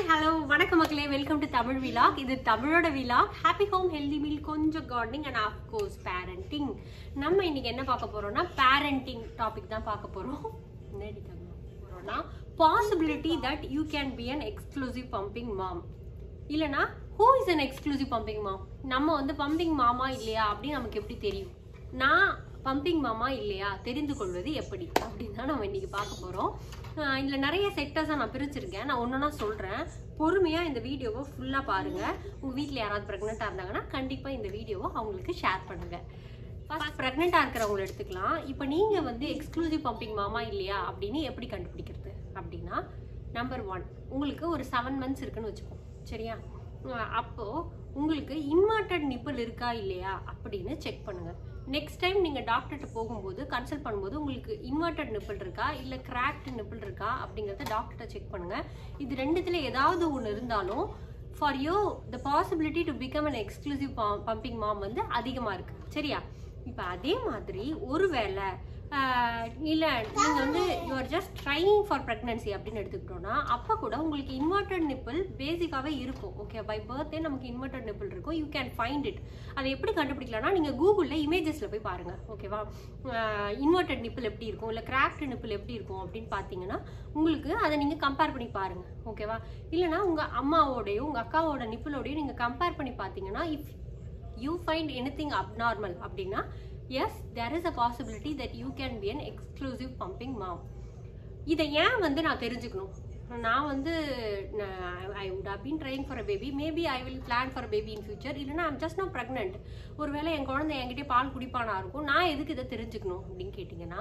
Hi hello வணக்கம் மக்களே welcome to Tamil vlog இது தமிழோட vlog happy home healthy meal கொஞ்சம் gardening and of course parenting நம்ம இன்னைக்கு என்ன பார்க்க போறோம்னா பேரண்டிங் டாபிக் தான் பார்க்க போறோம் என்னடி தங்கம் போறோம்னா possibility that you can be an exclusive pumping mom இல்லனா who is an exclusive pumping mom நம்ம வந்து பம்பிங் மாமா இல்லையா அப்படின்னு நமக்கு எப்படி தெரியும் நான் பம்பிங் மாமா இல்லையா தெரிந்து கொள்வது எப்படி அப்படின்னு தான் நம்ம இன்னைக்கு பார்க்க போறோம் ஆஹ் இதுல நிறைய செக்டர்ஸாக நான் பிரிச்சிருக்கேன் நான் ஒன்றா சொல்றேன் பொறுமையா இந்த வீடியோவை ஃபுல்லா பாருங்க உங்க வீட்ல யாராவது ப்ரெக்னெண்ட்டாக இருந்தாங்கன்னா கண்டிப்பா இந்த வீடியோவை அவங்களுக்கு ஷேர் பண்ணுங்க ஃபர்ஸ்ட் ப்ரெக்னெண்ட்டாக இருக்கிறவங்களை எடுத்துக்கலாம் இப்போ நீங்க வந்து எக்ஸ்க்ளூசிவ் பம்பிங் மாமா இல்லையா அப்படின்னு எப்படி கண்டுபிடிக்கிறது அப்படின்னா நம்பர் ஒன் உங்களுக்கு ஒரு செவன் மந்த்ஸ் இருக்குன்னு வச்சுப்போம் சரியா அஹ் அப்போ உங்களுக்கு இன்வெர்டட் நிப்பிள் இருக்கா இல்லையா அப்படின்னு செக் பண்ணுங்க நெக்ஸ்ட் டைம் நீங்க டாக்டர்கிட்ட போகும்போது கன்சல்ட் பண்ணும்போது உங்களுக்கு இன்வெர்டட் நிப்பிள் இருக்கா இல்ல கிராக்ட் நிப்பிள் இருக்கா அப்படிங்கறத டாக்டர்கிட்ட செக் பண்ணுங்க இது ரெண்டுத்துல ஏதாவது ஒன்று இருந்தாலும் for you the possibility to become an exclusive pumping mom வந்து அதிகமா இருக்கு சரியா இப்போ அதே மாதிரி ஒருவேளை ஆஹ், இல்ல நீங்க வந்து you are just trying for pregnancy அப்படின்னு எடுத்துக்கிட்டோம்னா அப்ப கூட உங்களுக்கு இன்வெர்டட் நிப்பிள் பேசிக்காவே இருக்கும் ஓகே பை பர்த்டே நமக்கு இன்வெர்டட் நிப்பிள் இருக்கும் யூ கேன் ஃபைண்ட் இட் அதை எப்படி கண்டுபிடிக்கலாம்னா நீங்க கூகுள்ல இமேஜஸ்ல போய் பாருங்க ஓகேவா இன்வெர்டட் நிப்பிள் எப்படி இருக்கும் இல்ல கிராக்ட் நிப்பிள் எப்படி இருக்கும் அப்படின்னு பாத்தீங்கன்னா உங்களுக்கு அதை நீங்க கம்பேர் பண்ணி பாருங்க ஓகேவா இல்லைன்னா உங்க அம்மாவோடயோ உங்க அக்காவோட நிப்பிளோடய நீங்க கம்பேர் பண்ணி பாத்தீங்கன்னா if you find anything abnormal அப்படின்னா yes there is a possibility that you can be an exclusive pumping mom இதை ஏன் வந்து நான் தெரிஞ்சுக்கணும் நான் வந்து I would have been trying for a baby maybe I will plan for baby in future இல்லைனா I'm just no pregnant ஒருவேளை என் குழந்தை என்கிட்ட பால் குடிப்பானா இருக்கும் நான் எதுக்கு இதை தெரிஞ்சுக்கணும் அப்படின்னு கேட்டிங்கன்னா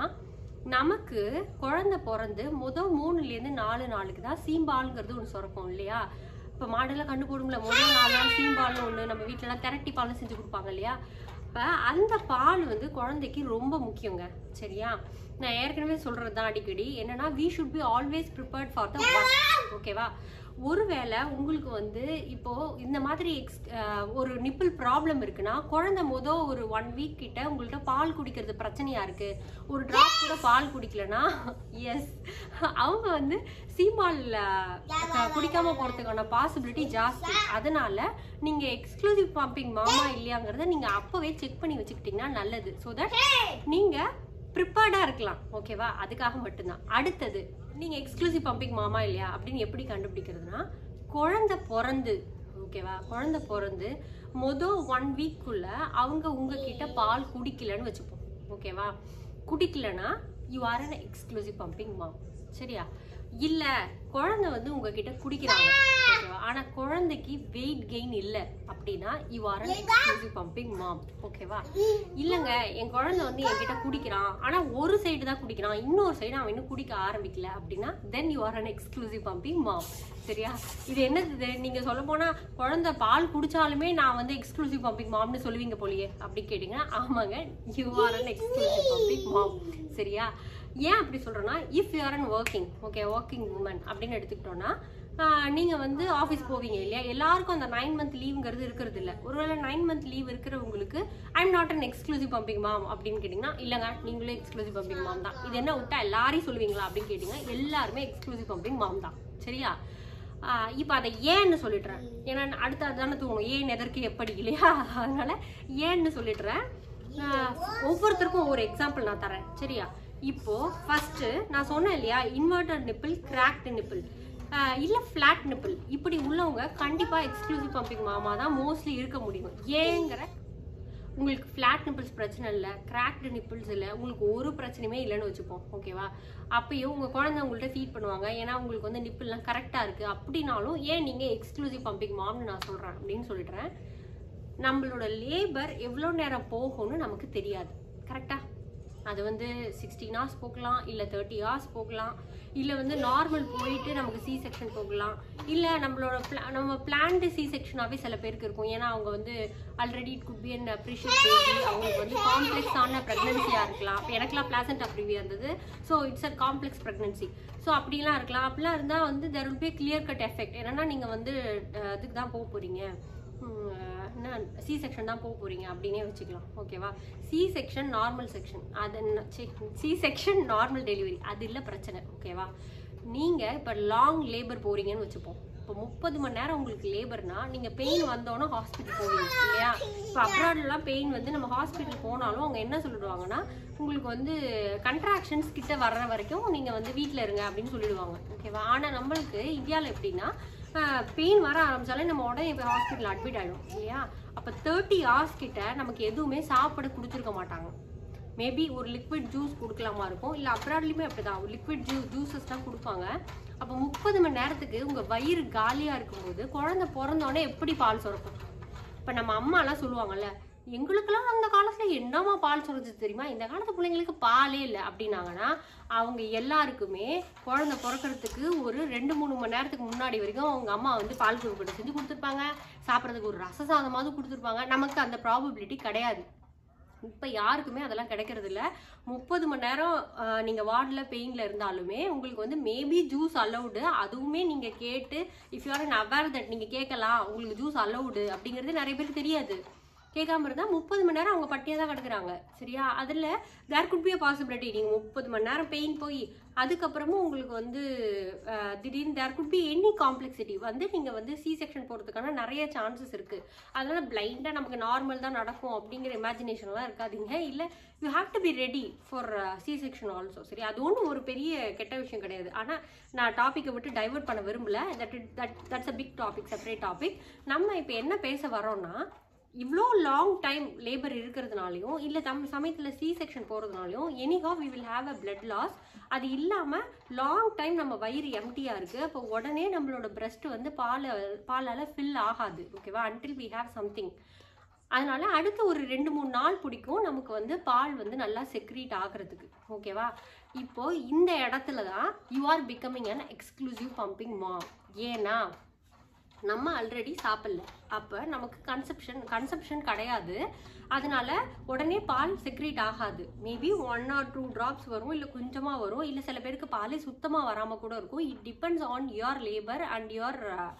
நமக்கு குழந்தை பிறந்து முதல் மூணுலேருந்து நாலு நாளுக்கு தான் சீம்பாலுங்கிறது ஒன்று சுரக்கும் இல்லையா இப்போ மாடெல்லாம் கண்டு போடுங்கள முதல் நாலு நாள் சீம்பால்னு ஒன்று நம்ம வீட்டிலலாம் திரட்டி பால்னு செஞ்சு கொடுப்பாங்க இல்லையா இப்போ அந்த பால் வந்து குழந்தைக்கு ரொம்ப முக்கியங்க சரியா நான் ஏற்கனவே சொல்றது தான் அடிக்கடி என்னன்னா we should be always prepared for the ஓகேவா ஒருவேளை உங்களுக்கு வந்து இப்போ இந்த மாதிரி எக்ஸ் அஹ் ஒரு நிப்பிள் ப்ராப்ளம் இருக்குன்னா குழந்தை முத ஒரு ஒன் வீக் கிட்ட உங்கள்ட்ட பால் குடிக்கிறது பிரச்சனையா இருக்கு ஒரு டிராப் கூட பால் குடிக்கலனா எஸ் அவங்க வந்து சீமால் குடிக்காம போறதுக்கான பாசிபிலிட்டி ஜாஸ்தி அதனால நீங்க எக்ஸ்க்ளூசிவ் பம்பிங் மாமா இல்லையாங்கிறத நீங்க அப்பவே செக் பண்ணி வச்சுக்கிட்டீங்கன்னா நல்லது ஸோ தட் நீங்க ப்ரிப்பேர்டா இருக்கலாம் ஓகேவா அதுக்காக மட்டும்தான் அடுத்தது நீங்க எக்ஸ்க்ளூசிவ் பம்பிங் மாமா இல்லையா அப்படின்னு எப்படி கண்டுபிடிக்கிறதுனா குழந்தை பிறந்து ஓகேவா குழந்தை பிறந்து மொதல் ஒன் வீக்குள்ள அவங்க உங்ககிட்ட பால் குடிக்கலன்னு வச்சுப்போம் ஓகேவா குடிக்கலனா you are an exclusive pumping mom சரியா இல்ல குழந்தை வந்து உங்ககிட்ட குடிக்கிறாங்க ஓகேவா ஆனா குழந்தைக்கு வெயிட் கெயின் இல்ல அப்படின்னா you are an exclusive pumping mom ஓகேவா இல்லங்க என் குழந்தை வந்து என்கிட்ட குடிக்கிறான் ஆனா ஒரு சைடு தான் குடிக்கிறான் இன்னொரு சைடு அவன் இன்னும் குடிக்க ஆரம்பிக்கல அப்படின்னா then you are an exclusive pumping mom சரியா இது என்னது இது? நீங்க சொல்ல போனா குழந்தை பால் குடிச்சாலுமே நான் வந்து எக்ஸ்க்ளூசிவ் பம்பிங் மாம்னு சொல்லுவீங்க போலியே அப்படி கேட்டீங்கன்னா ஆமாங்க you are an exclusive pumping mom சரியா ஏன் அப்படி சொல்றேன்னா if you are an working okay working woman அப்படின்னு எடுத்துக்கிட்டோம்னா ஆஹ் நீங்க வந்து ஆஃபீஸ் போவீங்க இல்லையா எல்லாருக்கும் அந்த நைன் மந்த் லீவுங்கிறது இருக்கிறது இல்ல ஒருவேளை நைன் மந்த் லீவ் இருக்கிறவங்களுக்கு I am not an exclusive pumping mom அப்படின்னு கேட்டிங்கன்னா இல்லைங்க நீங்களே எக்ஸ்க்ளூசிவ் பம்பிங் மாம் தான் இது என்ன விட்டா எல்லாரையும் சொல்லுவீங்களா அப்படின்னு கேட்டிங்கன்னா எல்லாருமே எக்ஸ்க்ளூசிவ் பம்பிங் மாம் தான் சரியா ஆஹ் இப்ப அதை ஏன்னு சொல்லிடுறேன் ஏன்னா அடுத்து அதுதானே தோணும் ஏன் எதற்கு எப்படி இல்லையா அதனால ஏன்னு சொல்லிடுறேன் ஆஹ் ஒவ்வொருத்தருக்கும் ஒரு எக்ஸாம்பிள் நான் தரேன் சரியா இப்போ ஃபர்ஸ்ட் நான் சொன்னேன் இல்லையா இன்வெர்டட் நிப்பிள் கிராக்டு நிப்பிள் இல்ல ஃபிளாட் நிப்பிள் இப்படி உள்ளவங்க கண்டிப்பா எக்ஸ்க்ளூசிவ் பம்பிங் மாமா தான் மோஸ்ட்லி இருக்க முடியும் ஏங்கிற உங்களுக்கு ஃப்ளாட் நிப்பிள்ஸ் பிரச்சனை இல்லை கிராக்டு நிப்பிள்ஸ் இல்லை உங்களுக்கு ஒரு பிரச்சனையுமே இல்லைன்னு வச்சுப்போம் ஓகேவா அப்பயும் உங்கள் குழந்தை உங்கள்கிட்ட ஃபீட் பண்ணுவாங்க ஏன்னா உங்களுக்கு வந்து நிப்பிள்லாம் கரெக்டாக இருக்குது அப்படின்னாலும் ஏன் நீங்கள் எக்ஸ்க்ளூசிவ் பம்பிங் மாம்னு நான் சொல்கிறேன் அப்படின்னு சொல்லிடுறேன் நம்மளோட லேபர் எவ்வளோ நேரம் போகும்னு நமக்கு தெரியாது கரெக்டாக அது வந்து சிக்ஸ்டீன் ஹவர்ஸ் போகலாம் இல்லை தேர்ட்டி ஹவர்ஸ் போகலாம் இல்லை வந்து நார்மல் போயிட்டு நமக்கு சி செக்ஷன் போகலாம் இல்லை நம்மளோட pla- நம்ம பிளான்டு சி செக்ஷனாகவே சில பேருக்கு இருக்கும் ஏன்னா அவங்க வந்து already it could be an appreciate baby அவங்களுக்கு வந்து காம்ப்ளெக்ஸான ப்ரெக்னன்சியாக இருக்கலாம் இப்போ எனக்குலாம் பிளாசண்ட் அப்ரிவியா இருந்தது so it's a complex pregnancy so அப்படிலாம் இருக்கலாம் அப்படிலாம் இருந்தால் வந்து there will be clear cut effect என்னன்னா நீங்கள் வந்து அஹ், இதுக்கு தான் போக போகிறீங்க என்ன சி செக்ஷன் தான் போக போறீங்க அப்படின்னே வச்சுக்கலாம் ஓகேவா சி செக்ஷன் நார்மல் செக்ஷன் அது சி செக்ஷன் நார்மல் டெலிவரி அது இல்லை பிரச்சனை ஓகேவா நீங்கள் இப்போ லாங் லேபர் போகிறீங்கன்னு வச்சுப்போம் இப்போ முப்பது மணி நேரம் உங்களுக்கு லேபர்னா நீங்கள் பெயின் வந்தோன்னே ஹாஸ்பிட்டல் போவீங்க இல்லையா இப்போ அப்ராட்லாம் பெயின் வந்து நம்ம ஹாஸ்பிட்டல் போனாலும் அவங்க என்ன சொல்லிடுவாங்கன்னா உங்களுக்கு வந்து கண்ட்ராக்ஷன்ஸ் கிட்ட வர்ற வரைக்கும் நீங்கள் வந்து வீட்டில் இருங்க அப்படின்னு சொல்லிடுவாங்க ஓகேவா ஆனால் நம்மளுக்கு இந்தியாவில் எப்படின்னா பெயின் வர ஆரம்பிச்சாலே நம்ம உடனே போய் ஹாஸ்பிட்டல் அட்மிட் ஆகிடும் இல்லையா அப்போ தேர்ட்டி ஹவர்ஸ் கிட்ட நமக்கு எதுவுமே சாப்பிட கொடுத்துருக்க மாட்டாங்க மேபி ஒரு லிக்விட் ஜூஸ் கொடுக்கலாமா இருக்கும் இல்லை அப்ராட்லேயுமே அப்படிதான் லிக்விட் ஜூ ஜூஸஸ் தான் கொடுப்பாங்க அப்போ முப்பது மணி நேரத்துக்கு உங்கள் வயிறு காலியாக இருக்கும்போது குழந்தை பிறந்தோடனே எப்படி பால் சுரக்கும் இப்போ நம்ம அம்மாலாம் சொல்லுவாங்கல்ல எங்களுக்கெல்லாம் அந்த காலத்தில் என்னமா பால் சுரந்துச்சு தெரியுமா இந்த காலத்து பிள்ளைங்களுக்கு பாலே இல்லை அப்படின்னாங்கன்னா அவங்க எல்லாருக்குமே குழந்தை பிறக்கிறதுக்கு ஒரு ரெண்டு மூணு மணி நேரத்துக்கு முன்னாடி வரைக்கும் அவங்க அம்மா வந்து பால் குறுக்கடை செஞ்சு கொடுத்துருப்பாங்க சாப்பிட்றதுக்கு ஒரு ரச சாதமாவது கொடுத்துருப்பாங்க நமக்கு அந்த ப்ராபபிலிட்டி கிடையாது இப்போ யாருக்குமே அதெல்லாம் கிடைக்கிறது இல்ல முப்பது மணி நேரம் ஆஹ், நீங்க வார்டில் பெயின்ல இருந்தாலுமே உங்களுக்கு வந்து மேபி ஜூஸ் அலௌடு அதுவுமே நீங்க கேட்டு if you are unaware that நீங்க கேட்கலாம் உங்களுக்கு ஜூஸ் அலௌடு அப்படிங்கிறது நிறைய பேருக்கு தெரியாது கேட்காம இருந்தா முப்பது மணி நேரம் அவங்க பட்டியாக தான் கிடக்குறாங்க சரியா அதில் there could be a possibility நீங்கள் முப்பது மணி நேரம் பெயின் போய் அதுக்கப்புறமும் உங்களுக்கு வந்து அஹ், திடீர்னு there could be any complexity வந்து நீங்கள் வந்து சி செக்ஷன் போகிறதுக்கான நிறைய சான்சஸ் இருக்குது அதனால் பிளைண்டாக நமக்கு நார்மல் தான் நடக்கும் அப்படிங்கிற இமேஜினேஷன்லாம் இருக்காதீங்க இல்லை you have to be ready for C section also சரி அது ஒன்றும் ஒரு பெரிய கெட்ட விஷயம் கிடையாது ஆனால் நான் டாப்பிக்கை விட்டு டைவர்ட் பண்ண விரும்பல that that that's a big topic separate topic நம்ம இப்போ என்ன பேச வரோம்னா இவ்வளோ லாங் டைம் லேபர் இருக்கிறதுனாலையும் இல்லை தம் சமயத்தில் சி செக்ஷன் போகிறதுனாலையும் anyhow we will have a blood loss அது இல்லாமல் லாங் டைம் நம்ம வயிறு எம்டியாக இருக்குது அப்போ உடனே நம்மளோட பிரஸ்ட் வந்து பால் பாலால் ஃபில் ஆகாது ஓகேவா அன்டில் வி ஹாவ் சம்திங் அதனால அடுத்து ஒரு ரெண்டு மூணு நாள் பிடிக்கும் நமக்கு வந்து பால் வந்து நல்லா செக்ரீட் ஆகிறதுக்கு ஓகேவா இப்போ இந்த இடத்துல தான் you are becoming an exclusive pumping mom ஏன்னா நம்ம ஆல்ரெடி சாப்பிடல அப்போ நமக்கு கன்செப்ஷன் கன்செப்ஷன் கிடையாது அதனால உடனே பால் செக்ரேட் ஆகாது maybe one or two drops வரும் இல்லை கொஞ்சமாக வரும் இல்லை சில பேருக்கு பாலே சுத்தமாக வராமல் கூட இருக்கும் it depends on your labour and your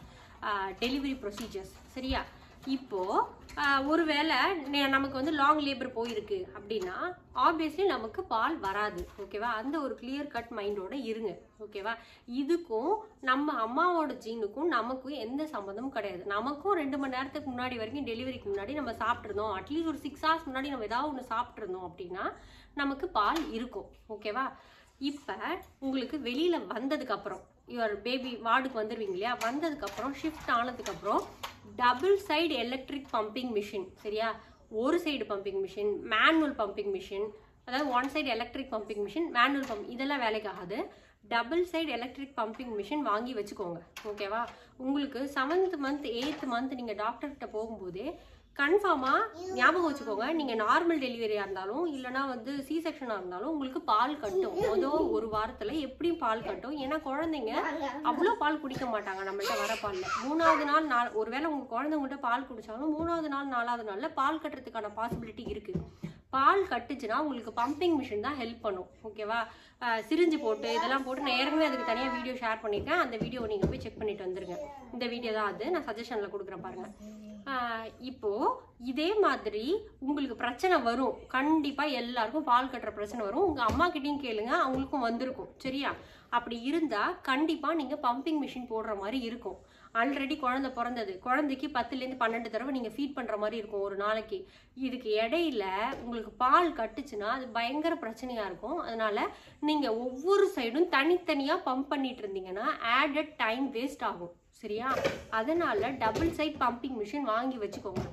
delivery procedures சரியா இப்போ ஆஹ், ஒருவேளை நே- நமக்கு வந்து லாங் லேபர் போயிருக்கு அப்படின்னா ஆப்வியஸ்லி நமக்கு பால் வராது ஓகேவா அந்த ஒரு கிளியர் கட் மைண்டோட இருங்க ஓகேவா இதுக்கும் நம்ம அம்மாவோட ஜீனுக்கும் நமக்கும் எந்த சம்மந்தமும் கிடையாது நமக்கும் ரெண்டு மணி நேரத்துக்கு முன்னாடி வரைக்கும் டெலிவரிக்கு முன்னாடி நம்ம சாப்பிட்ருந்தோம் அட்லீஸ்ட் ஒரு சிக்ஸ் ஹவர்ஸ் முன்னாடி நம்ம ஏதாவது ஒன்று சாப்பிட்ருந்தோம் அப்படின்னா நமக்கு பால் இருக்கும் ஓகேவா இப்போ உங்களுக்கு வெளியில் வந்ததுக்கப்புறம் யுவர் பேபி வார்டுக்கு வந்துடுவீங்க இல்லையா வந்ததுக்கப்புறம் ஷிஃப்ட் ஆனதுக்கப்புறம் double side electric pumping machine சரியா ஒரு side pumping machine manual pumping machine அதாவது one side electric pumping machine manual pump இதெல்லாம் வேலைக்கு ஆகாது double side electric pumping machine வாங்கி வச்சுக்கோங்க ஓகேவா உங்களுக்கு செவன்த் மந்த் எயித் மந்த் நீங்கள் டாக்டர்கிட்ட போகும்போதே கன்ஃபார்மாக ஞாபகம் வச்சுக்கோங்க நீங்கள் நார்மல் டெலிவரியாக இருந்தாலும் இல்லைனா வந்து சி செக்ஷனாக இருந்தாலும் உங்களுக்கு பால் கட்டும் மொதல் ஒரு வாரத்தில் எப்படியும் பால் கட்டும் ஏன்னா குழந்தைங்க அவ்வளோ பால் குடிக்க மாட்டாங்க நம்மள்ட்ட வர பாலில் மூணாவது நாள் நாள் ஒருவேளை உங்கள் குழந்தை உங்கள்கிட்ட பால் குடிச்சாலும் மூணாவது நாள் நாலாவது நாளில் பால் கட்டுறதுக்கான பாசிபிலிட்டி இருக்குது பால் கட்டுச்சுன்னா உங்களுக்கு பம்பிங் மிஷின் தான் ஹெல்ப் பண்ணும் ஓகேவா சிரிஞ்சு போட்டு இதெல்லாம் போட்டு நான் ஏற்கனவே அதுக்கு தனியாக வீடியோ ஷேர் பண்ணியிருக்கேன் அந்த வீடியோ நீங்கள் போய் செக் பண்ணிட்டு வந்துருங்க இந்த வீடியோ தான் அது நான் சஜஷனில் கொடுக்குறேன் பாருங்க ஆஹ் இப்போ இதே மாதிரி உங்களுக்கு பிரச்சனை வரும் கண்டிப்பா எல்லாருக்கும் பால் கட்டுற பிரச்சனை வரும் உங்க அம்மா கிட்டயும் கேளுங்க அவங்களுக்கும் வந்திருக்கும் சரியா அப்படி இருந்தா கண்டிப்பா நீங்க பம்பிங் மிஷின் போடுற மாதிரி இருக்கும் ஆல்ரெடி குழந்தை பிறந்தது குழந்தைக்கு பத்துலேருந்து பன்னெண்டு தடவை நீங்கள் ஃபீட் பண்ணுற மாதிரி இருக்கும் ஒரு நாளைக்கு இதுக்கு இடையில உங்களுக்கு பால் கட்டுச்சுன்னா அது பயங்கர பிரச்சனையாக இருக்கும் அதனால நீங்கள் ஒவ்வொரு சைடும் தனித்தனியாக பம்ப் பண்ணிட்டு இருந்தீங்கன்னா ஆடட் டைம் வேஸ்ட் ஆகும் சரியா அதனால டபுள் சைட் பம்பிங் மிஷின் வாங்கி வச்சுக்கோங்க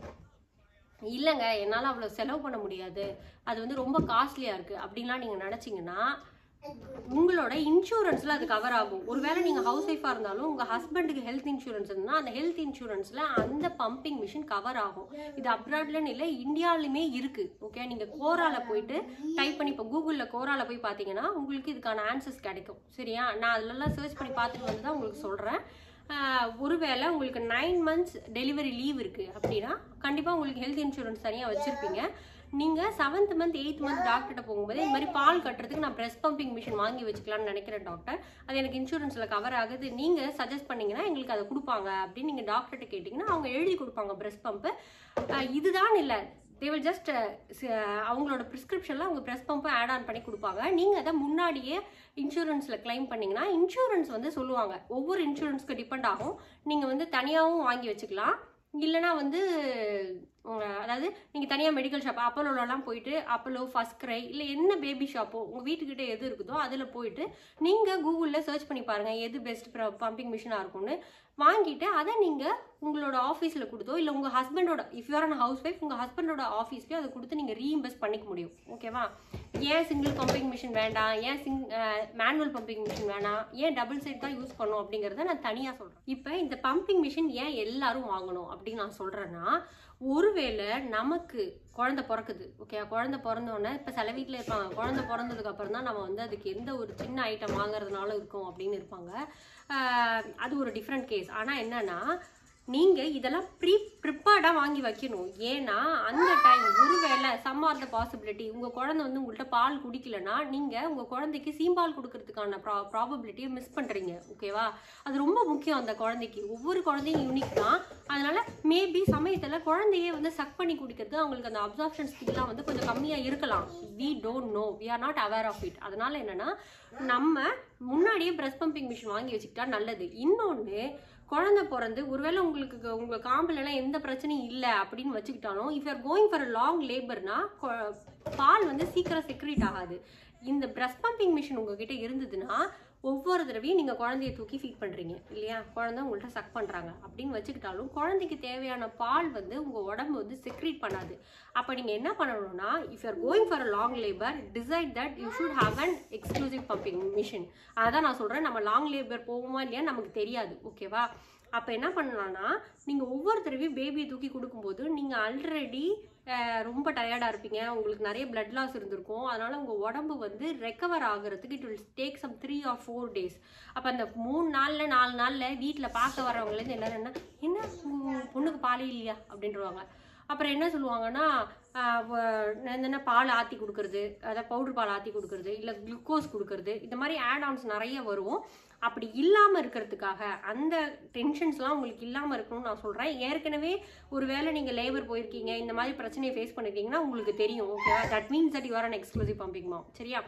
இல்லைங்க என்னால் அவ்வளோ செலவு பண்ண முடியாது அது வந்து ரொம்ப காஸ்ட்லியாக இருக்குது அப்படின்லாம் நீங்கள் நினச்சிங்கன்னா உங்களோட இன்சூரன்ஸில் அது கவர் ஆகும் ஒருவேளை நீங்கள் ஹவுஸ் ஒய்ஃபாக இருந்தாலும் உங்கள் ஹஸ்பண்டுக்கு ஹெல்த் இன்சூரன்ஸ் இருந்தால் அந்த ஹெல்த் இன்சூரன்ஸில் அந்த பம்பிங் மிஷின் கவர் ஆகும் இது அப்ராட்லன்னு இல்லை இந்தியாலுமே இருக்குது ஓகே நீங்கள் கோரால போயிட்டு டைப் பண்ணி இப்போ கூகுளில் கோரால போய் பார்த்தீங்கன்னா உங்களுக்கு இதுக்கான ஆன்சர்ஸ் கிடைக்கும் சரியா நான் அதிலெல்லாம் சர்ச் பண்ணி பார்த்துட்டு வந்து தான் உங்களுக்கு சொல்கிறேன் ஒருவேளை உங்களுக்கு நைன் மந்த்ஸ் டெலிவரி லீவ் இருக்குது அப்படின்னா கண்டிப்பாக உங்களுக்கு ஹெல்த் இன்சூரன்ஸ் தனியாக வச்சுருப்பீங்க நீங்கள் செவன்த் மந்த் எயித் மந்த் டாக்டர்கிட்ட போகும்போது இந்த மாதிரி பால் கட்டுறதுக்கு நான் பிரஸ்ட் பம்பிங் மிஷின் வாங்கி வச்சுக்கலாம்னு நினைக்கிறேன் டாக்டர் அது எனக்கு இன்சூரன்ஸில் கவர் ஆகுது நீங்கள் சஜஸ்ட் பண்ணீங்கன்னா எங்களுக்கு அதை கொடுப்பாங்க அப்படின்னு நீங்கள் டாக்டர்கிட்ட கேட்டிங்கன்னா அவங்க எழுதி கொடுப்பாங்க பிரஸ்ட் பம்பு இதுதான் இல்லை தே வில் ஜஸ்ட் அவங்களோட ப்ரிஸ்கிரிப்ஷனில் அவங்க ப்ரெஸ் பம்பை ஆட் ஆன் பண்ணி கொடுப்பாங்க நீங்கள் அதை முன்னாடியே இன்சூரன்ஸில் claim பண்ணீங்கன்னா இன்சூரன்ஸ் வந்து சொல்லுவாங்க ஒவ்வொரு இன்சூரன்ஸ்க்கு டிபெண்ட் ஆகும் நீங்கள் வந்து தனியாகவும் வாங்கி வச்சுக்கலாம் இல்லைனா வந்து உங்க- அதாவது நீங்கள் தனியாக மெடிக்கல் ஷாப் அப்போலோலாம் போயிட்டு அப்போலோ ஃபர்ஸ்ட் கிரை இல்லை என்ன பேபி ஷாப்போ உங்கள் வீட்டுக்கிட்ட எது இருக்குதோ அதில் போயிட்டு நீங்கள் கூகுளில் சர்ச் பண்ணி பாருங்கள் எது பெஸ்ட் பம்பிங் மிஷினாக இருக்கும்னு வாங்கிட்டு அதை நீங்கள் உங்களோட ஆஃபீஸில் கொடுத்தோ இல்லை உங்கள் ஹஸ்பண்டோட if you're an housewife உங்கள் ஹஸ்பண்டோட ஆஃபீஸ்லேயோ அதை கொடுத்து நீங்கள் ரீஇன்வெஸ்ட் பண்ணிக்க முடியும் ஓகேவா ஏன் சிங்கிள் பம்பிங் மிஷின் வேண்டாம் ஏன் சிங் மேனுவல் பம்பிங் மிஷின் வேணாம் ஏன் டபுள் சைட் தான் யூஸ் பண்ணும் அப்படிங்கிறத நான் தனியாக சொல்கிறேன் இப்போ இந்த பம்பிங் மிஷின் ஏன் எல்லாரும் வாங்கணும் அப்படின்னு நான் சொல்கிறேன்னா ஒருவேளை நமக்கு குழந்தை பிறக்குது ஓகே குழந்தை பிறந்தோடனே இப்போ சில வீட்டில் இருப்பாங்க குழந்தை பிறந்ததுக்கு அப்புறம் தான் நம்ம வந்து அதுக்கு எந்த ஒரு சின்ன ஐட்டம் வாங்குறதுனால இருக்கும் அப்படின்னு இருப்பாங்க ஆஹ் அது ஒரு டிஃப்ரெண்ட் கேஸ் ஆனால் என்னன்னா நீங்கள் இதெல்லாம் ப்ரீ ப்ரிப்பேர்டாக வாங்கி வைக்கணும் ஏன்னா அந்த டைம் ஒருவேளை சம் ஆர் த பாசிபிலிட்டி உங்கள் குழந்தை வந்து உங்கள்கிட்ட பால் குடிக்கலனா நீங்கள் உங்கள் குழந்தைக்கு சீம்பால் கொடுக்கறதுக்கான ப்ரா ப்ராபபிலிட்டியை மிஸ் பண்ணுறீங்க ஓகேவா அது ரொம்ப முக்கியம் அந்த குழந்தைக்கு ஒவ்வொரு குழந்தையும் யூனிக் தான் அதனால மேபி சமயத்தில் குழந்தையே வந்து சக் பண்ணி குடிக்கிறது அவங்களுக்கு அந்த அப்சார்ப்ஷன் ஸ்கில்லாம் வந்து கொஞ்சம் கம்மியாக இருக்கலாம் we don't know we are not aware of it அதனால என்னன்னா நம்ம முன்னாடியே பிரஸ்ட் பம்பிங் மிஷின் வாங்கி வச்சுக்கிட்டா நல்லது இன்னொன்று குழந்தை பிறந்து ஒருவேளை உங்களுக்கு க- உங்க காம்புலலாம் எந்த பிரச்சனையும் இல்லை அப்படின்னு வச்சுக்கிட்டாலும் if you're going for long லேபர்னா பால் வந்து சீக்கிரம் செக்ரேட் ஆகாது இந்த பிரஸ்ட் பம்பிங் மிஷின் உங்ககிட்ட இருந்ததுன்னா ஒவ்வொரு தடவையும் நீங்கள் குழந்தைய தூக்கி ஃபீட் பண்ணுறீங்க இல்லையா குழந்தை உங்கள்கிட்ட சக் பண்ணுறாங்க அப்படின்னு வச்சுக்கிட்டாலும் குழந்தைக்கு தேவையான பால் வந்து உங்கள் உடம்பு வந்து செக்ரேட் பண்ணாது அப்போ நீங்கள் என்ன பண்ணணும்னா if you're going for a long labour decide that you should have an exclusive pumping machine அதான் நான் சொல்கிறேன் நம்ம லாங் லேபர் போவோமா இல்லையா நமக்கு தெரியாது ஓகேவா அப்போ என்ன பண்ணலாம்னா நீங்கள் ஒவ்வொரு தடவையும் பேபியை தூக்கி கொடுக்கும்போது நீங்கள் ஆல்ரெடி ரொம்ப டயர்டாக இருப்பீங்க உங்களுக்கு நிறைய blood லாஸ் இருந்திருக்கும் அதனால் உங்கள் உடம்பு வந்து ரெக்கவர் ஆகுறதுக்கு it will take some three or four days அப்போ அந்த மூணு நாளில் நாலு நாளில் வீட்டில் பார்க்க வரவங்கலேருந்து எல்லாரும் என்ன என்ன உங்க பொண்ணுக்கு பாலே இல்லையா அப்படின்றவாங்க அப்புறம் என்ன சொல்லுவாங்கன்னா ஆஹ் வ- என்னென்ன பால் ஆற்றி கொடுக்கறது அதாவது பவுடர் பால் ஆற்றி கொடுக்கறது இல்லை குளுக்கோஸ் கொடுக்கறது இந்த மாதிரி ஆட் ஆன்ஸ் நிறைய வரும் அப்படி இல்லாமல் இருக்கிறதுக்காக அந்த டென்ஷன்ஸ்லாம் உங்களுக்கு இல்லாமல் இருக்கணும்னு நான் சொல்கிறேன் ஏற்கனவே ஒரு வேளை நீங்கள் லேபர் போயிருக்கீங்க இந்த மாதிரி பிரச்சனையை ஃபேஸ் பண்ணிருக்கீங்கன்னா உங்களுக்கு தெரியும் ஓகேவா that means that you're an exclusive pumping mom சரியா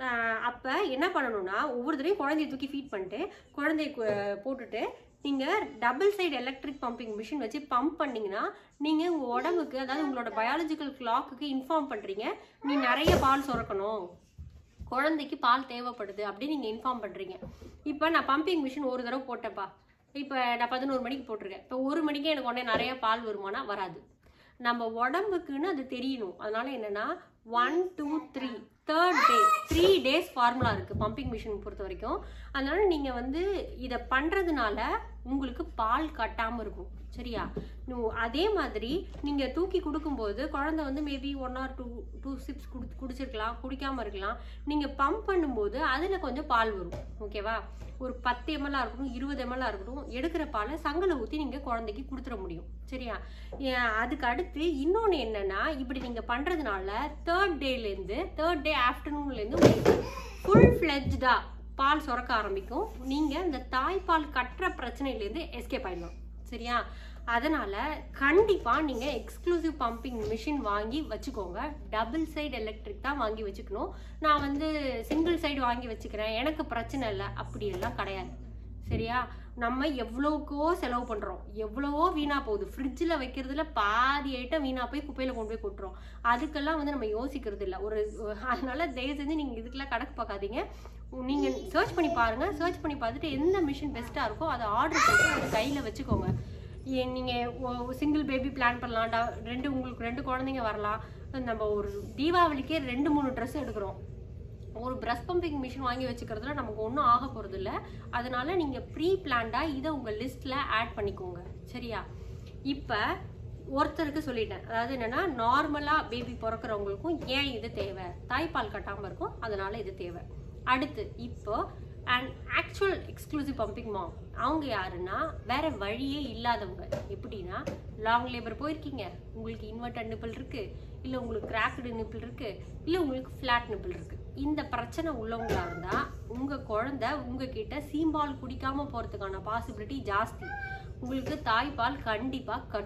அப்போ என்ன பண்ணணும்னா ஒவ்வொரு தடவையும் குழந்தைய தூக்கி ஃபீட் பண்ணிட்டு குழந்தைய கு- போட்டுட்டு நீங்கள் double side electric pumping machine வச்சு பம்ப் பண்ணீங்கன்னா நீங்கள் உங்கள் உடம்புக்கு அதாவது உங்களோட பயாலஜிக்கல் கிளாக்குக்கு இன்ஃபார்ம் பண்ணுறீங்க நீ நிறைய பால் சுரக்கணும் குழந்தைக்கு பால் தேவைப்படுது அப்படின்னு நீங்கள் இன்ஃபார்ம் பண்ணுறீங்க இப்போ நான் பம்பிங் மிஷின் ஒரு தடவை போட்டேன்ப்பா இப்போ நான் பதினோரு மணிக்கு போட்டிருக்கேன் இப்போ ஒரு மணிக்கே எனக்கு உடனே நிறைய பால் வருமானா வராது நம்ம உடம்புக்குன்னு அது தெரியணும் அதனால என்னன்னா one two three third day three days formula இருக்குது பம்பிங் மிஷின் பொறுத்த வரைக்கும் அதனால நீங்கள் வந்து இதை பண்ணுறதுனால உங்களுக்கு பால் கட்டாமல் இருக்கும் சரியா நு- அதே மாதிரி நீங்கள் தூக்கி கொடுக்கும்போது குழந்தை வந்து maybe one or two two sips குடி குடிச்சிருக்கலாம் குடிக்காமல் இருக்கலாம் நீங்கள் பம்ப் பண்ணும்போது அதில் கொஞ்சம் பால் வரும் ஓகேவா ஒரு பத்து எம்எல்லாக இருக்கட்டும் இருபது எம்எல்லாக இருக்கட்டும் எடுக்கிற பாலை சங்கலை ஊற்றி நீங்கள் குழந்தைக்கு கொடுத்துட முடியும் சரியா ஏன் அதுக்கு அடுத்து இன்னொன்று என்னன்னா இப்படி நீங்கள் பண்ணுறதுனால தேர்ட் டேலேருந்து தேர்ட் டே ஆஃப்டர்நூன்லேருந்து உங்களுக்கு ஃபுல் ஃப்ளெஜ்டாக பால் சுரக்க ஆரம்பிக்கும் நீங்கள் இந்த தாய்ப்பால் கட்டுற பிரச்சனையிலேருந்து எஸ்கேப் ஆயிடலாம் சரியா அதனால கண்டிப்பாக நீங்கள் எக்ஸ்க்ளூசிவ் பம்பிங் மிஷின் வாங்கி வச்சுக்கோங்க டபுள் சைடு எலக்ட்ரிக் தான் வாங்கி வச்சுக்கணும் நான் வந்து சிங்கிள் சைடு வாங்கி வச்சுக்கிறேன் எனக்கு பிரச்சனை இல்லை அப்படியெல்லாம் கிடையாது சரியா நம்ம எவ்வளோக்கோ செலவு பண்ணுறோம் எவ்வளவோ வீணாக போகுது ஃப்ரிட்ஜில் வைக்கிறதுல பாதி ஐட்டம் வீணாக போய் குப்பையில் கொண்டு போய் கொட்டுறோம் அதுக்கெல்லாம் வந்து நம்ம யோசிக்கிறது இல்லை ஒரு அதனால தயவு செஞ்சு நீங்கள் இதுக்கெல்லாம் கணக்கு பார்க்காதீங்க நீங்கள் சர்ச் பண்ணி பாருங்கள் சர்ச் பண்ணி பார்த்துட்டு எந்த மிஷின் பெஸ்ட்டாக இருக்கோ அதை ஆர்டர் போட்டு உங்கள் கையில் வச்சுக்கோங்க ஏ- நீங்க சிங்கிள் பேபி பிளான் பண்ணலாம் டா- ரெண்டு உங்களுக்கு ரெண்டு குழந்தைங்க வரலாம் நம்ம ஒரு தீபாவளிக்கே ரெண்டு மூணு ட்ரெஸ் எடுக்கிறோம் ஒரு பிரஷ் பம்பிங் மிஷின் வாங்கி வச்சுக்கிறதுல நமக்கு ஒன்றும் ஆக போகிறது இல்லை அதனால நீங்கள் ப்ரீ பிளான்டாக இதை உங்கள் லிஸ்ட்டில் ஆட் பண்ணிக்கோங்க சரியா இப்போ ஒருத்தருக்கு சொல்லிட்டேன் அதாவது என்னன்னா நார்மலாக பேபி பிறக்கிறவங்களுக்கும் ஏன் இது தேவை தாய்ப்பால் கட்டாமல் இருக்கும் அதனால இது தேவை அடுத்து இப்போ and actual exclusive pumping mom அவங்க யாருன்னா வேற வழியே இல்லாதவங்க எப்படின்னா லாங் லேபர் போயிருக்கீங்க உங்களுக்கு இன்வெர்டர் நிப்பிள் இருக்கு இல்லை உங்களுக்கு கிராக்டு நிப்பிள் இருக்கு இல்லை உங்களுக்கு ஃப்ளாட் நிப்பிள் இருக்கு இந்த பிரச்சனை உள்ளவங்களா இருந்தா உங்க குழந்தை உங்ககிட்ட சீம்பால் குடிக்காம போறதுக்கான பாசிபிலிட்டி ஜாஸ்தி உங்களுக்கு தாய்ப்பால் கண்டிப்பா கட்டும்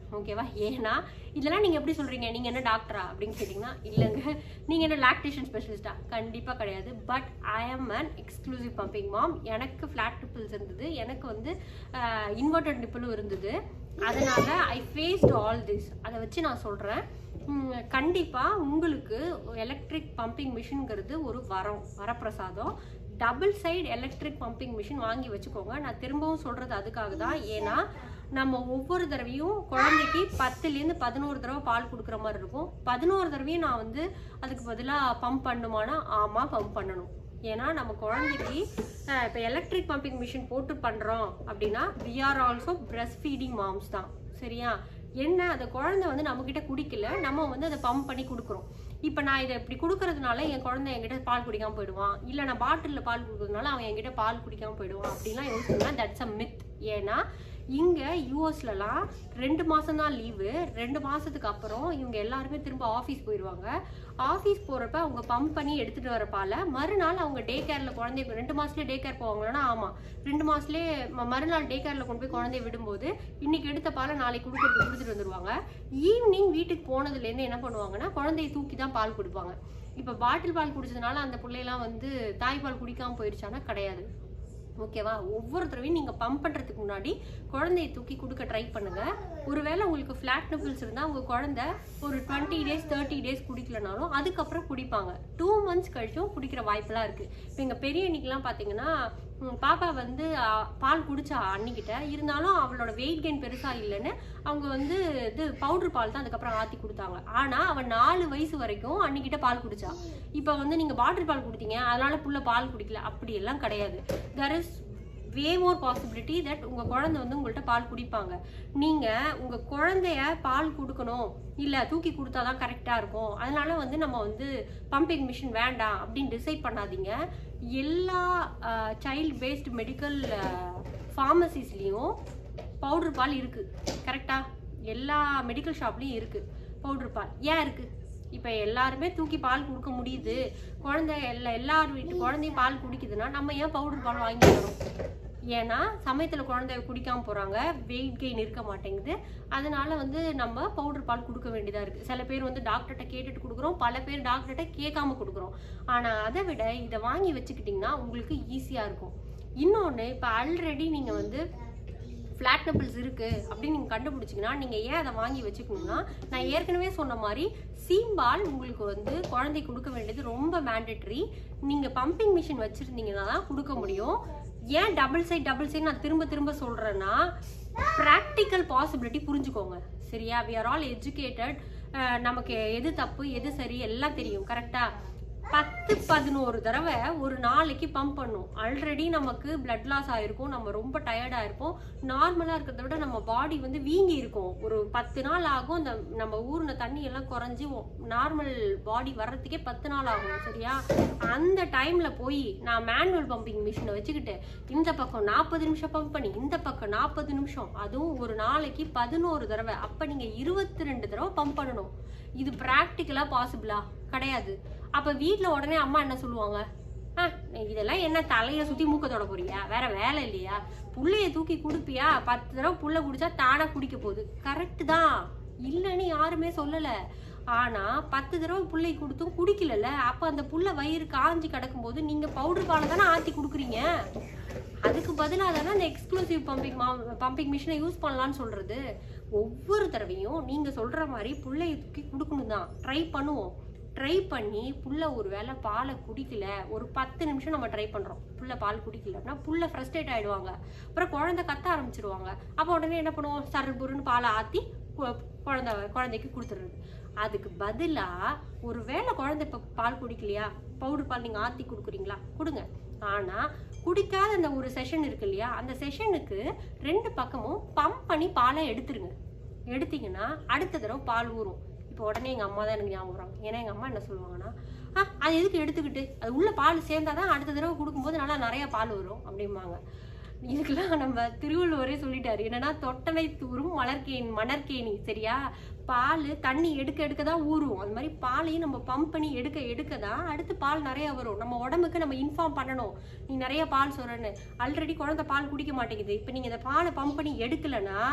ஓகேவா ஏன்னா இதெல்லாம் நீங்கள் எப்படி சொல்கிறீங்க நீங்கள் என்ன டாக்டரா அப்படின்னு கேட்டிங்கன்னா இல்லைங்க நீங்கள் என்ன லாக்டேஷன் ஸ்பெஷலிஸ்டா கண்டிப்பாக கிடையாது பட் ஐ ஆம் அன் எக்ஸ்க்ளூசிவ் பம்பிங் மாம் எனக்கு ஃப்ளாட் நிப்பிள்ஸ் இருந்தது எனக்கு வந்து இன்வெர்டட் நிப்பிளும் இருந்தது அதனால ஐ ஃபேஸ்ட் ஆல் திஸ் அதை வச்சு நான் சொல்கிறேன் கண்டிப்பாக உங்களுக்கு எலக்ட்ரிக் பம்பிங் மிஷின்ங்கிறது ஒரு வரம் வரப்பிரசாதம் double side electric pumping machine வாங்கி வச்சுக்கோங்க நான் திரும்பவும் சொல்கிறது அதுக்காக தான் ஏன்னா நம்ம ஒவ்வொரு தடவையும் குழந்தைக்கு பத்துலேருந்து பதினோரு தடவை பால் கொடுக்குற மாதிரி இருக்கும் பதினோரு தடவையும் நான் வந்து அதுக்கு பதிலாக பம்ப் பண்ணுமானா ஆமாம் பம்ப் பண்ணணும் ஏன்னா நம்ம குழந்தைக்கு இப்போ எலக்ட்ரிக் பம்பிங் மிஷின் போட்டு பண்ணுறோம் அப்படின்னா we are also breastfeeding moms தான் சரியா என்ன அந்த குழந்தை வந்து நம்மக்கிட்ட குடிக்கல நம்ம வந்து அதை பம்ப் பண்ணி கொடுக்குறோம் இப்போ நான் இதை இப்படி கொடுக்கறதுனால என் குழந்தை என்கிட்ட பால் குடிக்காம போயிடுவான் இல்லை நான் பாட்டிலில் பால் கொடுக்கறதுனால அவன் என்கிட்ட பால் குடிக்காம போயிடுவான் அப்படின்லாம் யோசிச்சோம்னா தட்ஸ் அ மித் ஏன்னா இங்கே யூஎஸ்லலாம் ரெண்டு மாதம் தான் லீவு ரெண்டு மாதத்துக்கு அப்புறம் இவங்க எல்லாருமே திரும்ப ஆஃபீஸ் போயிடுவாங்க ஆஃபீஸ் போகிறப்ப அவங்க பம்ப் பண்ணி எடுத்துகிட்டு வர பாலை மறுநாள் அவங்க டே கேரில் குழந்தைய ரெண்டு மாதத்துலேயே டே கேர் போவாங்களா ஆமாம் ரெண்டு மாதத்துலேயே மறுநாள் டே கேரில் கொண்டு போய் குழந்தைய விடும்போது இன்னைக்கு எடுத்த பாலை நாளைக்கு கொடுக்குறது கொடுத்துட்டு வந்துடுவாங்க ஈவினிங் வீட்டுக்கு போனதுலேருந்து என்ன பண்ணுவாங்கன்னா குழந்தைய தூக்கி தான் பால் கொடுப்பாங்க இப்போ பாட்டில் பால் குடிச்சதுனால அந்த பிள்ளையெல்லாம் வந்து தாய்ப்பால் குடிக்காமல் போயிடுச்சானா கிடையாது ஓகேவா ஒவ்வொரு தடவையும் நீங்கள் பம்ப் பண்ணுறதுக்கு முன்னாடி குழந்தைய தூக்கி கொடுக்க ட்ரை பண்ணுங்க ஒருவேளை உங்களுக்கு ஃப்ளாட் நிப்பிள்ஸ் இருந்தால் உங்கள் குழந்தை ஒரு டுவெண்ட்டி டேஸ் தேர்ட்டி டேஸ் குடிக்கலனாலும் அதுக்கப்புறம் குடிப்பாங்க டூ மந்த்ஸ் கழிச்சும் குடிக்கிற வாய்ப்பெல்லாம் இருக்குது இப்போ எங்கள் பெரிய அன்னைக்கெலாம் பார்த்தீங்கன்னா ம், பாப்பா வந்து ஆ, பால் குடிச்சா அன்னிக்கிட்ட இருந்தாலும் அவளோட வெயிட் கெயின் பெருசா இல்லைன்னு அவங்க வந்து இது பவுடர் பால் தான் அதுக்கப்புறம் ஆத்தி கொடுத்தாங்க ஆனா அவன் நாலு வயசு வரைக்கும் அன்னிக்கிட்ட பால் குடிச்சா இப்போ வந்து நீங்க பாட்டில் பால் கொடுத்தீங்க அதனால புள்ள பால் குடிக்கல அப்படி எல்லாம் கிடையாது there is way more possibility தட் உங்க குழந்தை வந்து உங்கள்கிட்ட பால் குடிப்பாங்க நீங்க உங்க குழந்தைய பால் கொடுக்கணும் இல்ல தூக்கி கொடுத்தாதான் கரெக்டா இருக்கும் அதனால வந்து நம்ம வந்து பம்பிங் மிஷின் வேண்டாம் அப்படின்னு டிசைட் பண்ணாதீங்க எல்லா சைல்ட் பேஸ்ட் மெடிக்கல் ஃபார்மசிஸ்லேயும் பவுடர் பால் இருக்கு கரெக்டா எல்லா மெடிக்கல் ஷாப்லேயும் இருக்கு பவுடர் பால் ஏன் இருக்கு இப்போ எல்லாருமே தூக்கி பால் கொடுக்க முடியுது குழந்தை எல்லா எல்லார் வீட்டு குழந்தையும் பால் குடிக்குதுன்னா நம்ம ஏன் பவுடர் பால் வாங்கி தரோம் ஏன்னா சமயத்தில் குழந்தை குடிக்காம போகிறாங்க வெயிட் கெயின் இருக்க மாட்டேங்குது அதனால வந்து நம்ம பவுடர் பால் கொடுக்க வேண்டியதாக இருக்குது சில பேர் வந்து டாக்டர்கிட்ட கேட்டுட்டு கொடுக்குறோம் பல பேர் டாக்டர்கிட்ட கேட்காம கொடுக்குறோம் ஆனால் அதை விட இதை வாங்கி வச்சுக்கிட்டிங்கன்னா உங்களுக்கு ஈஸியாக இருக்கும் இன்னொன்று இப்போ ஆல்ரெடி நீங்கள் வந்து ஃப்ளாட் நப்பிள்ஸ் இருக்கு அப்படின்னு நீங்கள் கண்டுபிடிச்சிங்கன்னா நீங்கள் ஏன் அதை வாங்கி வச்சுக்கணும்னா நான் ஏற்கனவே சொன்ன மாதிரி சீம்பால் உங்களுக்கு வந்து குழந்தை கொடுக்க வேண்டியது ரொம்ப மேண்டட்ரி நீங்கள் பம்பிங் மிஷின் வச்சுருந்தீங்கன்னா தான் கொடுக்க முடியும் ஏன் டபுள் சைட் டபுள் சைட் நான் திரும்ப திரும்ப சொல்கிறேன்னா ப்ராக்டிக்கல் பாசிபிலிட்டி புரிஞ்சுக்கோங்க சரியா வி ஆர் ஆல் எஜுகேட்டட் நமக்கு எது தப்பு எது சரி எல்லாம் தெரியும் கரெக்டாக பத்து பதினோரு தடவை ஒரு நாளைக்கு பம்ப் பண்ணும் ஆல்ரெடி நமக்கு blood லாஸ் ஆயிருக்கும் நம்ம ரொம்ப டயர்டாக இருப்போம் நார்மலாக இருக்கிறத விட நம்ம பாடி வந்து வீங்கி இருக்கும் ஒரு பத்து நாள் ஆகும் அந்த நம்ம ஊறின தண்ணி எல்லாம் குறைஞ்சி நார்மல் பாடி வர்றதுக்கே பத்து நாள் ஆகும் சரியா அந்த டைம்ல போய் நான் மேனுவல் பம்பிங் மிஷினை வச்சுக்கிட்டு இந்த பக்கம் நாற்பது நிமிஷம் பம்ப் பண்ணி இந்த பக்கம் நாற்பது நிமிஷம் அதுவும் ஒரு நாளைக்கு பதினோரு தடவை அப்போ நீங்கள் இருபத்தி ரெண்டு தடவை பம்ப் பண்ணணும் இது ப்ராக்டிக்கலாக பாசிபிளா கிடையாது அப்போ வீட்டில் உடனே அம்மா என்ன சொல்லுவாங்க ஆ இதெல்லாம் என்ன தலையை சுற்றி மூக்க தொட போறியா வேற வேலை இல்லையா புள்ளைய தூக்கி கொடுப்பியா பத்து தடவை புள்ள குடிச்சா தானா குடிக்க போகுது கரெக்டு தான் இல்லைன்னு யாருமே சொல்லலை ஆனா பத்து தடவை புள்ளை கொடுத்தும் குடிக்கலல்ல அப்ப அந்த புள்ள வயிறு காஞ்சி கிடக்கும்போது நீங்க பவுடர் பாலை தானே ஆத்தி கொடுக்குறீங்க அதுக்கு பதிலாக தானே அந்த எக்ஸ்க்ளூசிவ் பம்பிங் பம்பிங் மிஷினை யூஸ் பண்ணலாம்னு சொல்றது ஒவ்வொரு தடவையும் நீங்க சொல்ற மாதிரி புள்ளைய தூக்கி கொடுக்கணும் தான் ட்ரை பண்ணுவோம் ட்ரை பண்ணி புள்ள ஒரு வேளை பாலை குடிக்கல ஒரு பத்து நிமிஷம் நம்ம ட்ரை பண்றோம் புள்ள பால் குடிக்கல அப்படின்னா புள்ள ஃப்ரஸ்ட்ரேட் ஆயிடுவாங்க அப்புறம் குழந்தை கத்த ஆரம்பிச்சிருவாங்க அப்போ உடனே என்ன பண்ணுவோம் சரல் புருன்னு பாலை ஆத்தி கு- குழந்தை குழந்தைக்கு கொடுத்துடுறது அதுக்கு பதிலா ஒரு வேளை குழந்தை இப்போ பால் குடிக்கலையா பவுடர் பால் நீங்க ஆத்தி கொடுக்குறீங்களா கொடுங்க ஆனா குடிக்காத அந்த ஒரு செஷன் இருக்கு இல்லையா அந்த செஷனுக்கு ரெண்டு பக்கமும் பம்ப் பண்ணி பாலை எடுத்துருங்க எடுத்தீங்கன்னா அடுத்த தடவை பால் ஊறும் இப்போ உடனே எங்கள் அம்மா தான் எனக்கு ஞாபகம் வராங்க ஏன்னா எங்கள் அம்மா என்ன சொல்லுவாங்கன்னா ஆ அது எதுக்கு எடுத்துக்கிட்டு அது உள்ள பால் சேர்ந்தாதான் அடுத்த தடவை கொடுக்கும்போது நல்லா நிறைய பால் வரும் அப்படிம்பாங்க இதுக்கெல்லாம் நம்ம திருவள்ளுவரே சொல்லிட்டாரு என்னன்னா தொட்டனை தூரும் மலர்கேணி மணற்கேணி சரியா பால் தண்ணி எடுக்க எடுக்க தான் ஊறும் அந்த மாதிரி பாலையும் நம்ம பம்ப் பண்ணி எடுக்க எடுக்க தான் அடுத்து பால் நிறைய வரும் நம்ம உடம்புக்கு நம்ம இன்ஃபார்ம் பண்ணணும் நீ நிறைய பால் சொல்றேன்னு ஆல்ரெடி குழந்தை பால் குடிக்க மாட்டேங்குது இப்போ நீங்கள் இந்த பாலை பம்ப் பண்ணி எடுக்கலைன்னா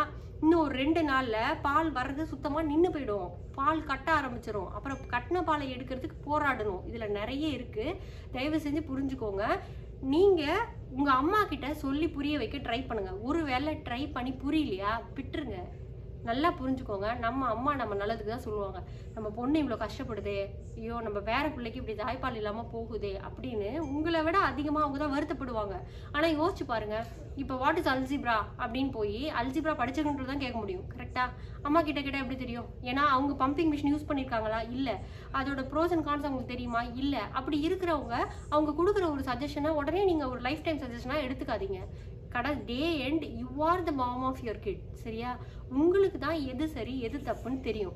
இன்னும் ஒரு ரெண்டு நாளில் பால் வர்றது சுத்தமாக நின்று போயிடும் பால் கட்ட ஆரம்பிச்சிரும் அப்புறம் கட்டின பாலை எடுக்கிறதுக்கு போராடணும் இதில் நிறைய இருக்குது தயவு செஞ்சு புரிஞ்சுக்கோங்க நீங்கள் உங்கள் அம்மா கிட்ட சொல்லி புரிய வைக்க ட்ரை பண்ணுங்கள் ஒரு வேளை ட்ரை பண்ணி புரியலையா விட்டுருங்க நல்லா புரிஞ்சுக்கோங்க நம்ம அம்மா நம்ம நல்லதுக்கு தான் சொல்லுவாங்க நம்ம பொண்ணு இவ்வளோ கஷ்டப்படுதே ஐயோ நம்ம வேற பிள்ளைக்கு இப்படி தாய்ப்பால் இல்லாமல் போகுதே அப்படின்னு உங்களை விட அதிகமாக அவங்க தான் வருத்தப்படுவாங்க ஆனால் யோசிச்சு பாருங்க இப்போ வாட் இஸ் அல்ஜிப்ரா அப்படின்னு போய் அல்ஜிப்ரா படிச்சிருக்கின்றது தான் கேட்க முடியும் கரெக்டா அம்மா கிட்ட கிட்ட எப்படி தெரியும் ஏன்னா அவங்க பம்பிங் மிஷின் யூஸ் பண்ணியிருக்காங்களா இல்லை அதோட ப்ரோஸ் அண்ட் கான்ஸ் அவங்களுக்கு தெரியுமா இல்லை அப்படி இருக்கிறவங்க அவங்க கொடுக்குற ஒரு சஜஷனை உடனே நீங்கள் ஒரு லைஃப் டைம் சஜஷனாக எடுத்துக்காதீங்க கடை day end you are the mom of your kid சரியா உங்களுக்கு தான் எது சரி எது தப்புன்னு தெரியும்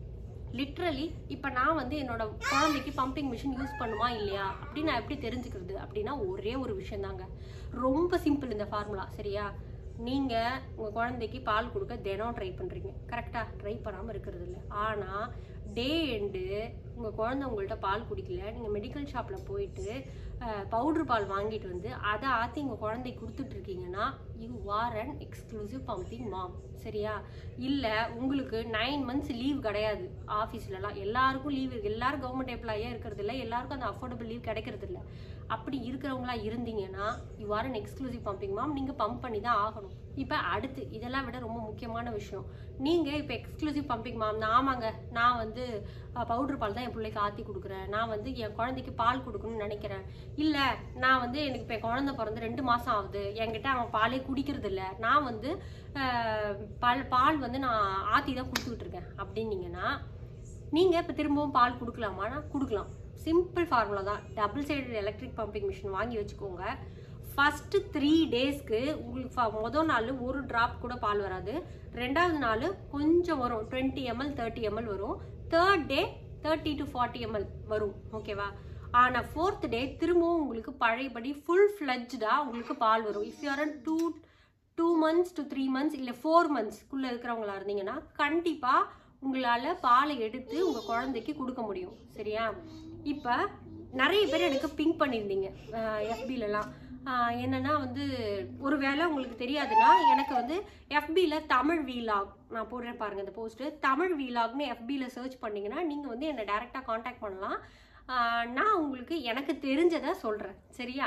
லிட்ரலி இப்போ நான் வந்து என்னோட குழந்தைக்கு பம்பிங் மிஷின் யூஸ் பண்ணுமா இல்லையா அப்படின்னு நான் எப்படி தெரிஞ்சுக்கிறது அப்படின்னா ஒரே ஒரு விஷயம் தாங்க ரொம்ப சிம்பிள் இந்த ஃபார்முலா சரியா நீங்கள் உங்கள் குழந்தைக்கு பால் கொடுக்க தினம் ட்ரை பண்ணுறீங்க கரெக்டாக ட்ரை பண்ணாமல் இருக்கிறது இல்லை ஆனால் டே எண்டு உங்கள் குழந்தை உங்கள்கிட்ட பால் குடிக்கல நீங்கள் மெடிக்கல் ஷாப்பில் போயிட்டு பவுட்ரு பால் வாங்கிட்டு வந்து அதை ஆற்றி உங்கள் குழந்தைக்கு கொடுத்துட்ருக்கீங்கன்னா you are an exclusive pumping mom சரியா இல்லை உங்களுக்கு நைன் மந்த்ஸ் லீவ் கிடையாது ஆஃபீஸ்லலாம் எல்லாருக்கும் லீவ் இருக்குது எல்லாரும் கவர்மெண்ட் எம்ப்ளாயாக இருக்கிறது இல்லை எல்லாருக்கும் அந்த அஃபோர்டபுள் லீவ் கிடைக்கிறது இல்லை அப்படி இருக்கிறவங்களா இருந்தீங்கன்னா you are an exclusive pumping mom நீங்கள் பம்ப் பண்ணி தான் ஆகணும் இப்போ அடுத்து இதெல்லாம் விட ரொம்ப முக்கியமான விஷயம் நீங்கள் இப்போ எக்ஸ்க்ளூசிவ் பம்பிங் மாம் தான் ஆமாங்க நான் வந்து பவுடர் பால் தான் என் பிள்ளைக்கு ஆற்றி கொடுக்குறேன் நான் வந்து என் குழந்தைக்கு பால் கொடுக்கணும்னு நினைக்கிறேன் இல்லை நான் வந்து எனக்கு இப்போ என் குழந்தை பிறந்து ரெண்டு மாதம் ஆகுது என்கிட்ட அவன் பாலே குடிக்கிறது இல்லை நான் வந்து அஹ், பால் பால் வந்து நான் ஆற்றி தான் கொடுத்துக்கிட்டு இருக்கேன் அப்படின்னீங்கன்னா நீங்கள் இப்போ திரும்பவும் பால் கொடுக்கலாமானா கொடுக்கலாம் சிம்பிள் ஃபார்முலா தான் double side electric pumping machine வாங்கி வச்சுக்கோங்க ஃபஸ்ட்டு த்ரீ டேஸ்க்கு உங்களுக்கு ஃப- மொதல் நாள் ஒரு ட்ராப் கூட பால் வராது ரெண்டாவது நாள் கொஞ்சம் வரும் டுவெண்ட்டி எம்எல் தேர்ட்டி எம்எல் வரும் third day thirty to forty ML வரும் ஓகேவா ஆனால் ஃபோர்த் டே திரும்பவும் உங்களுக்கு பழையபடி ஃபுல் ஃப்ளஜ்டாக உங்களுக்கு பால் வரும் if you're two two months to three months இல்லை ஃபோர் மந்த்ஸ்க்குள்ளே இருக்கிறவங்களா இருந்தீங்கன்னா கண்டிப்பாக உங்களால் பாலை எடுத்து உங்கள் குழந்தைக்கு கொடுக்க முடியும் சரியா இப்போ நிறைய பேர் எனக்கு பிங்க் பண்ணியிருந்தீங்க எஃபிலலாம் என்னன்னா வந்து ஒருவேளை உங்களுக்கு தெரியாதுன்னா எனக்கு வந்து எஃபியில் தமிழ் வீலாக் நான் போடுறேன் பாருங்க இந்த போஸ்ட்டு தமிழ் வீலாக்னு எஃபியில் சர்ச் பண்ணீங்கன்னா நீங்கள் வந்து என்னை டேரெக்டாக காண்டாக்ட் பண்ணலாம் ஆஹ் நான் உங்களுக்கு எனக்கு தெரிஞ்சதை சொல்கிறேன் சரியா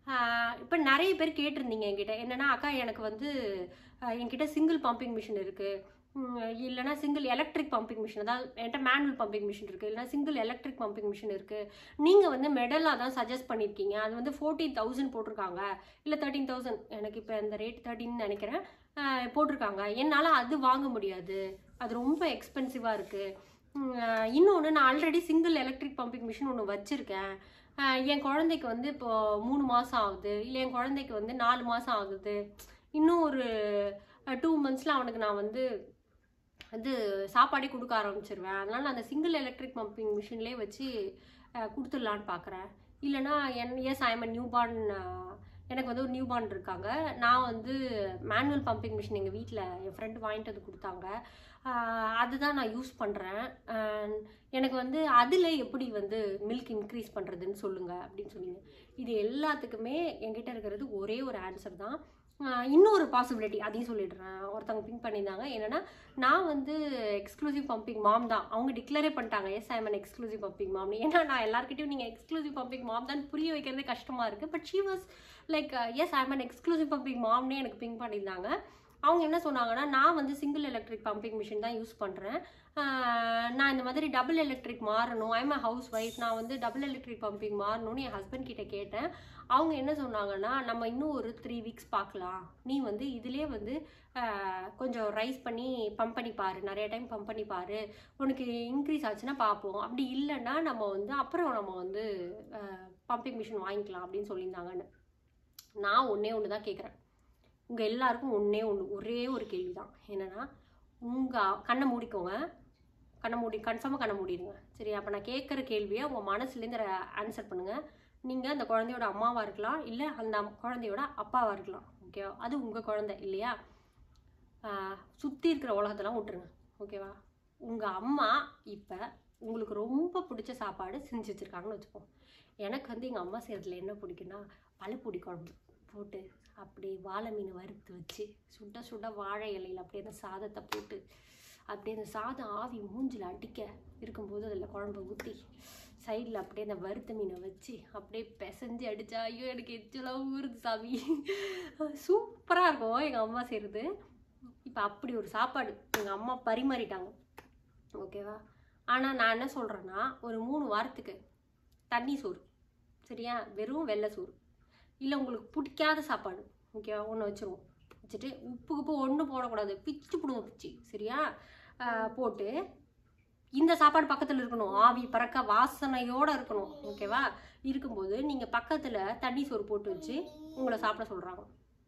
இப்போ நிறைய பேர் கேட்டிருந்தீங்க என்கிட்ட என்னன்னா அக்கா எனக்கு வந்து ஆஹ் என்கிட்ட சிங்கிள் பம்பிங் மிஷின் இருக்குது இல்லைனா சிங்கிள் எலக்ட்ரிக் பம்பிங் மிஷின் அதாவது என்கிட்ட மேனுவல் பம்பிங் மிஷின் இருக்குது இல்லைனா சிங்கிள் எலக்ட்ரிக் பம்பிங் மிஷின் இருக்குது நீங்கள் வந்து மெடலாக தான் சஜஸ்ட் பண்ணியிருக்கீங்க அது வந்து ஃபோர்டீன் தௌசண்ட் போட்டிருக்காங்க இல்லை தேர்ட்டீன் தௌசண்ட் எனக்கு இப்போ இந்த ரேட் தேர்ட்டின்னு நினைக்கிறேன் ஆஹ் போட்டிருக்காங்க என்னால் அது வாங்க முடியாது அது ரொம்ப எக்ஸ்பென்சிவாக இருக்குது இன்னொன்று நான் already single electric pumping machine ஒன்று வச்சுருக்கேன் என் குழந்தைக்கு வந்து இப்போ மூணு மாதம் ஆகுது இல்லை என் குழந்தைக்கு வந்து நாலு மாதம் ஆகுது இன்னும் ஒரு டூ மந்த்ஸில் அவனுக்கு நான் வந்து வந்து சாப்பாடே கொடுக்க ஆரம்பிச்சிருவேன் அதனால் நான் அந்த சிங்கிள் எலக்ட்ரிக் பம்பிங் மிஷின்லேயே வச்சு அஹ், கொடுத்துடலான்னு பார்க்குறேன் இல்லைனா என் எஸ் ஐஎம் நியூ பார்ன் எனக்கு வந்து ஒரு நியூ பார்ன் இருக்காங்க நான் வந்து மேனுவல் பம்பிங் மிஷின் எங்கள் வீட்டில் என் ஃப்ரெண்டு வாங்கிட்டு வந்து கொடுத்தாங்க ஆஹ் அதுதான் நான் யூஸ் பண்ணுறேன் எனக்கு வந்து அதில் எப்படி வந்து மில்க் இன்க்ரீஸ் பண்ணுறதுன்னு சொல்லுங்கள் அப்படின்னு சொன்னீங்க இது எல்லாத்துக்குமே என்கிட்ட இருக்கிறது ஒரே ஒரு ஆன்சர் தான் ஆஹ் இன்னொரு பாசிபிலிட்டி அதையும் சொல்லிடுறேன் ஒருத்தவங்க பிங்க் பண்ணியிருந்தாங்க என்னென்னா நான் வந்து எக்ஸ்க்ளூசிவ் பம்பிங் மாம் தான் அவங்க டிக்ளரே பண்ணிட்டாங்க as I am exclusive pumping mom ஏன்னா நான் எல்லாருக்கிட்டையும் நீங்கள் எக்ஸ்க்ளூசிவ் பம்பிங் மாம் தான் புரிய வைக்கிறதே கஷ்டமாக இருக்குது but she was like yes I am exclusive pumping மாம்னே எனக்கு பிங்க் பண்ணியிருந்தாங்க அவங்க என்ன சொன்னாங்கன்னா நான் வந்து சிங்கிள் எலக்ட்ரிக் பம்பிங் மிஷின் தான் யூஸ் பண்ணுறேன் நான் இந்த மாதிரி டபுள் எலக்ட்ரிக் மாறணும் ஐம் அ ஹவுஸ் ஒய்ஃப் நான் வந்து டபுள் எலக்ட்ரிக் பம்பிங் மாறணும்னு என் ஹஸ்பண்ட் கிட்ட கேட்டேன் அவங்க என்ன சொன்னாங்கன்னா நம்ம இன்னும் ஒரு த்ரீ வீக்ஸ் பார்க்கலாம் நீ வந்து இதிலே வந்து ஆஹ், கொஞ்சம் ரைஸ் பண்ணி பம்ப் பண்ணி பாரு நிறைய டைம் பம்ப் பண்ணி பாரு உனக்கு இன்க்ரீஸ் ஆச்சுன்னா பார்ப்போம் அப்படி இல்லைன்னா நம்ம வந்து அப்புறம் நம்ம வந்து பம்பிங் மிஷின் வாங்கிக்கலாம் அப்படின்னு சொல்லியிருந்தாங்கன்னு நான் ஒன்றே ஒன்று தான் கேட்குறேன் உங்கள் எல்லாருக்கும் ஒன்றே ஒன்று ஒரே ஒரு கேள்வி தான் என்னென்னா உங்கள் கண்ணை மூடிக்கோங்க கண்ணை மூடி கன்ஃபார்மாக கண்ணை மூடிடுங்க சரி அப்போ நான் கேட்குற கேள்வியை உங்கள் மனசுலேருந்து ஆன்சர் பண்ணுங்கள் நீங்கள் அந்த குழந்தையோட அம்மாவாக இருக்கலாம் இல்லை அந்த அம்- குழந்தையோட அப்பாவாக இருக்கலாம் ஓகேவா அது உங்கள் குழந்தை இல்லையா சுற்றி இருக்கிற உலகத்தெல்லாம் விட்டுருங்க ஓகேவா உங்கள் அம்மா இப்போ உங்களுக்கு ரொம்ப பிடிச்ச சாப்பாடு செஞ்சு வச்சுருக்காங்கன்னு வச்சுப்போம் எனக்கு வந்து எங்கள் அம்மா செய்கிறதுல என்ன பிடிக்குன்னா பழப்பொடி குழம்பு போட்டு அப்படியே வாழை மீனை வறுத்து வச்சு சுட சுட வாழை இலையில் அப்படியே அந்த சாதத்தை போட்டு அப்படியே அந்த சாதம் ஆவி மூஞ்சில் அடிக்க இருக்கும்போது அதில் குழம்பு ஊற்றி சைடில் அப்படியே அந்த வறுத்த மீனை வச்சு அப்படியே பிசைஞ்சு அடித்தா ஐயோ எனக்கு எச்சலாம் ஊறுது சாமி சூப்பராக இருக்கும் எங்கள் அம்மா செய்கிறது இப்போ அப்படி ஒரு சாப்பாடு எங்கள் அம்மா பரிமாறிட்டாங்க ஓகேவா ஆனால் நான் என்ன சொல்கிறேன்னா ஒரு மூணு வாரத்துக்கு தண்ணி சோறு சரியா வெறும் வெள்ளை சோறு இல்லை உங்களுக்கு பிடிக்காத சாப்பாடு ஓகேவா ஒன்று வச்சுருவோம் வச்சுட்டு உப்பு உப்பு ஒன்றும் போடக்கூடாது பிச்சு பிடுவோம் பிச்சு சரியா ஆஹ் போட்டு இந்த சாப்பாடு பக்கத்தில் இருக்கணும் ஆவி பறக்க வாசனையோடு இருக்கணும் ஓகேவா இருக்கும்போது நீங்கள் பக்கத்தில் தண்ணி சோறு போட்டு வச்சு உங்களை சாப்பிட சொல்கிறாங்க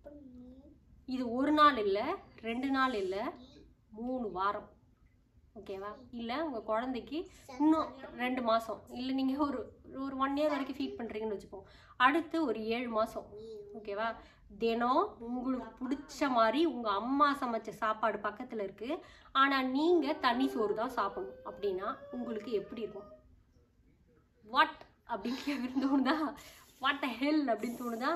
இது ஒரு நாள் இல்லை ரெண்டு நாள் இல்லை மூணு வாரம் ஓகேவா இல்லை உங்கள் குழந்தைக்கு இன்னும் ரெண்டு மாதம் இல்லை நீங்கள் ஒரு ஒரு ஒன் இயர் வரைக்கும் ஃபீட் பண்ணுறீங்கன்னு வச்சுப்போம் அடுத்து ஒரு ஏழு மாதம் ஓகேவா தினம் உங்களுக்கு பிடிச்ச மாதிரி உங்கள் அம்மா சமைச்ச சாப்பாடு பக்கத்தில் இருக்குது ஆனால் நீங்கள் தண்ணி சோறு தான் சாப்பிடணும் அப்படின்னா உங்களுக்கு எப்படி இருக்கும் வாட் அப்படின்னு கேட்க தோணுதா வாட் ஹெல் அப்படின்னு தோணுதா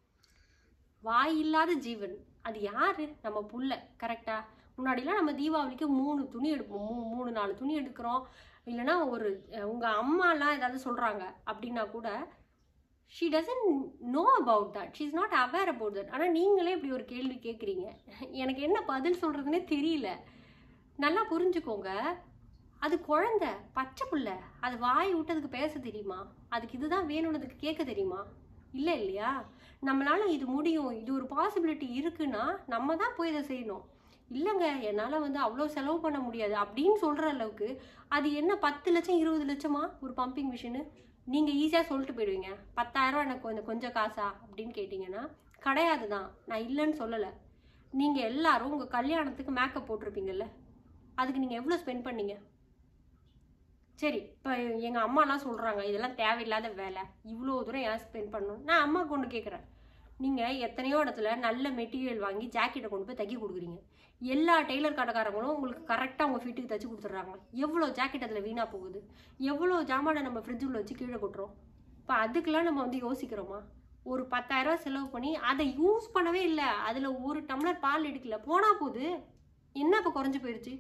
வாய் இல்லாத ஜீவன் அது யாரு நம்ம புள்ள கரெக்டா முன்னாடிலாம் நம்ம தீபாவளிக்கு மூணு துணி எடுப்போம் மூ மூணு நாலு துணி எடுக்கிறோம் இல்லைன்னா ஒரு அஹ், உங்க அம்மாலாம் ஏதாவது சொல்றாங்க அப்படின்னா கூட she doesn't know about that she is not aware about that ஆனால் நீங்களே இப்படி ஒரு கேள்வி கேட்குறீங்க எனக்கு என்ன பதில் சொல்கிறதுனே தெரியல நல்லா புரிஞ்சுக்கோங்க அது குழந்தை பச்சை புள்ள அது வாய் விட்டதுக்கு பேச தெரியுமா அதுக்கு இதுதான் வேணும்னதுக்கு கேட்க தெரியுமா இல்லை இல்லையா நம்மளால இது முடியும் இது ஒரு பாசிபிலிட்டி இருக்குன்னா நம்ம தான் போய் இதை செய்யணும் இல்லைங்க என்னால் வந்து அவ்வளோ செலவு பண்ண முடியாது அப்படின்னு சொல்கிற அளவுக்கு அது என்ன பத்து லட்சம் இருபது லட்சமா ஒரு பம்பிங் மிஷினு நீங்கள் ஈஸியாக சொல்லிட்டு போயிடுவீங்க பத்தாயிரம் எனக்கு கொஞ்சம் கொஞ்சம் காசா அப்படின்னு கேட்டிங்கன்னா கிடையாது தான் நான் இல்லைன்னு சொல்லலை நீங்கள் எல்லாரும் உங்கள் கல்யாணத்துக்கு மேக்கப் போட்டிருப்பீங்கல்ல அதுக்கு நீங்கள் எவ்வளோ ஸ்பெண்ட் பண்ணீங்க சரி இப்போ எங்கள் அம்மாலாம் சொல்கிறாங்க இதெல்லாம் தேவையில்லாத வேலை இவ்வளோ தூரம் ஏன் ஸ்பெண்ட் பண்ணணும் நான் அம்மா கொண்டு கேட்குறேன் நீங்கள் எத்தனையோ இடத்துல நல்ல மெட்டீரியல் வாங்கி ஜாக்கெட்டை கொண்டு போய் தைக்க கொடுக்குறீங்க எல்லா டெய்லர் கடைக்காரங்களும் உங்களுக்கு கரெக்டாக உங்கள் ஃபிட்டுக்கு தைச்சு கொடுத்துட்றாங்க எவ்வளோ ஜாக்கெட் அதில் வீணாக போகுது எவ்வளோ ஜாமானை நம்ம ஃப்ரிட்ஜுக்குள்ள வச்சு கீழே கொட்டுறோம் இப்போ அதுக்கெல்லாம் நம்ம வந்து யோசிக்கிறோமா ஒரு பத்தாயிரம் ரூபாய் செலவு பண்ணி அதை யூஸ் பண்ணவே இல்லை அதில் ஒரு டம்ளர் பால் எடுக்கல போனால் போகுது என்ன இப்போ குறைஞ்சு போயிடுச்சு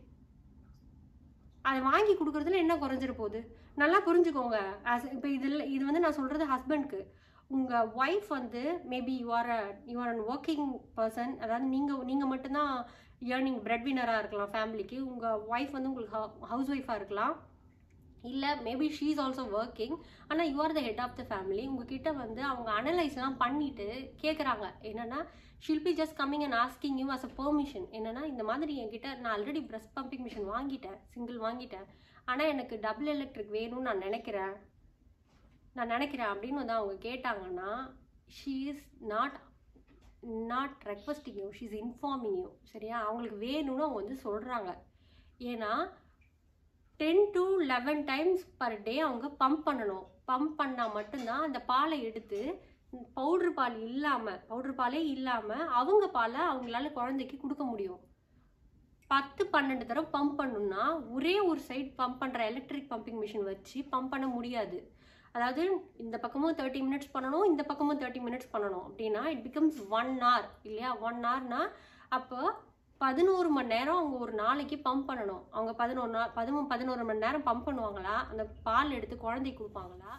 அதை வாங்கி கொடுக்குறதுல என்ன குறைஞ்சிட போகுது நல்லா புரிஞ்சுக்கோங்க இப்போ இதில் இது வந்து நான் சொல்கிறது ஹஸ்பண்ட்க்கு உங்கள் ஒய்ஃப் வந்து maybe you're you're an working person அதாவது நீங்கள் நீங்கள் மட்டும்தான் ஏர்னிங் பிரெட் வினராக இருக்கலாம் ஃபேமிலிக்கு உங்கள் ஒய்ஃப் வந்து உங்களுக்கு ஹவுஸ் ஒய்ஃபாக இருக்கலாம் இல்லை maybe she is also working ஆனால் you are the head of the family உங்ககிட்ட வந்து அவங்க அனலைஸ்லாம் பண்ணிட்டு கேட்குறாங்க என்னன்னா she'll be just coming and asking you as a permission என்னன்னா இந்த மாதிரி என்கிட்ட நான் ஆல்ரெடி பிரஸ்ட் பம்பிங் மிஷின் வாங்கிட்டேன் சிங்கிள் வாங்கிட்டேன் ஆனால் எனக்கு டபுள் எலக்ட்ரிக் வேணும்னு நான் நினைக்கிறேன் நான் நினைக்கிறேன் அப்படின்னு வந்து அவங்க கேட்டாங்கன்னா she is not not requesting you she is informing you சரியா அவங்களுக்கு வேணும்னு அவங்க வந்து சொல்கிறாங்க ஏன்னா ten to eleven times per day அவங்க பம்ப் பண்ணணும் பம்ப் பண்ணால் மட்டும்தான் அந்த பாலை எடுத்து பவுட்ரு பால் இல்லாமல் பவுட்ரு பாலே இல்லாமல் அவங்க பாலை அவங்களால குழந்தைக்கு கொடுக்க முடியும் பத்து பன்னெண்டு தடவை பம்ப் பண்ணணும்னா ஒரே ஒரு சைடு பம்ப் பண்ணுற எலக்ட்ரிக் பம்பிங் மிஷின் வச்சு பம்ப் பண்ண முடியாது அதாவது இந்த பக்கமும் தேர்ட்டி மினிட்ஸ் பண்ணணும் இந்த பக்கமும் தேர்ட்டி மினிட்ஸ் பண்ணணும் அப்படின்னா இட் பிகம்ஸ் ஒன் hour இல்லையா ஒன் ஹவர்னா அப்போ பதினோரு மணி நேரம் அவங்க ஒரு நாளைக்கு பம்ப் பண்ணணும் அவங்க பதினொரு நாள் பதிமூணு பதினோரு மணி நேரம் பம்ப் பண்ணுவாங்களா அந்த பால் எடுத்து குழந்தைக்கு கொடுப்பாங்களா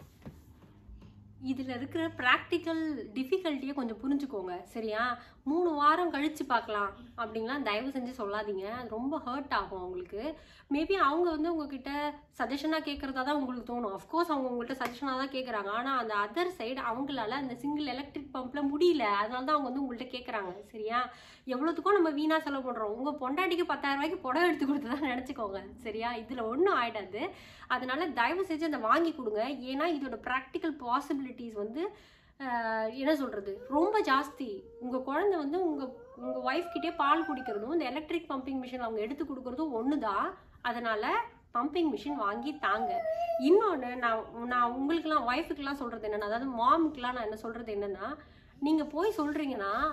இதில் இருக்கிற ப்ராக்டிக்கல் டிஃபிகல்ட்டியை கொஞ்சம் புரிஞ்சுக்கோங்க சரியா மூணு வாரம் கழித்து பார்க்கலாம் அப்படின்லாம் தயவு செஞ்சு சொல்லாதீங்க அது ரொம்ப ஹர்ட் ஆகும் அவங்களுக்கு மேபி அவங்க வந்து உங்ககிட்ட சஜஷனாக கேட்குறதா தான் உங்களுக்கு தோணும் அஃப்கோர்ஸ் அவங்க உங்கள்கிட்ட சஜஷனாக தான் கேட்குறாங்க ஆனால் அந்த அதர் சைடு அவங்களால அந்த சிங்கிள் எலக்ட்ரிக் பம்பில் முடியல அதனால தான் அவங்க வந்து உங்கள்கிட்ட கேட்குறாங்க சரியா எவ்வளோத்துக்கும் நம்ம வீணாக செலவு பண்ணுறோம் உங்கள் பொண்டாட்டிக்கு பத்தாயிரம் ரூபாய்க்கு புடவை எடுத்து கொடுத்ததா நினச்சிக்கோங்க சரியா இதில் ஒன்றும் ஆயிடாது அதனால தயவு செஞ்சு அதை வாங்கி கொடுங்க ஏன்னா இதோட ப்ராக்டிக்கல் பாசிபிலிட்டிஸ் வந்து ஆஹ், என்ன சொல்கிறது ரொம்ப ஜாஸ்தி உங்கள் குழந்தை வந்து உங்கள் உங்கள் ஒய்ஃப்கிட்டே பால் குடிக்கிறதும் இந்த எலக்ட்ரிக் பம்பிங் மிஷின் அவங்க எடுத்து கொடுக்குறதும் ஒன்று தான் அதனால் பம்பிங் மிஷின் வாங்கி தாங்க இன்னொன்று நான் நான் உங்களுக்குலாம் ஒய்ஃபுக்கெலாம் சொல்கிறது என்னென்னா அதாவது மாமுக்கெலாம் நான் என்ன சொல்கிறது என்னென்னா நீங்கள் போய் சொல்கிறீங்கன்னா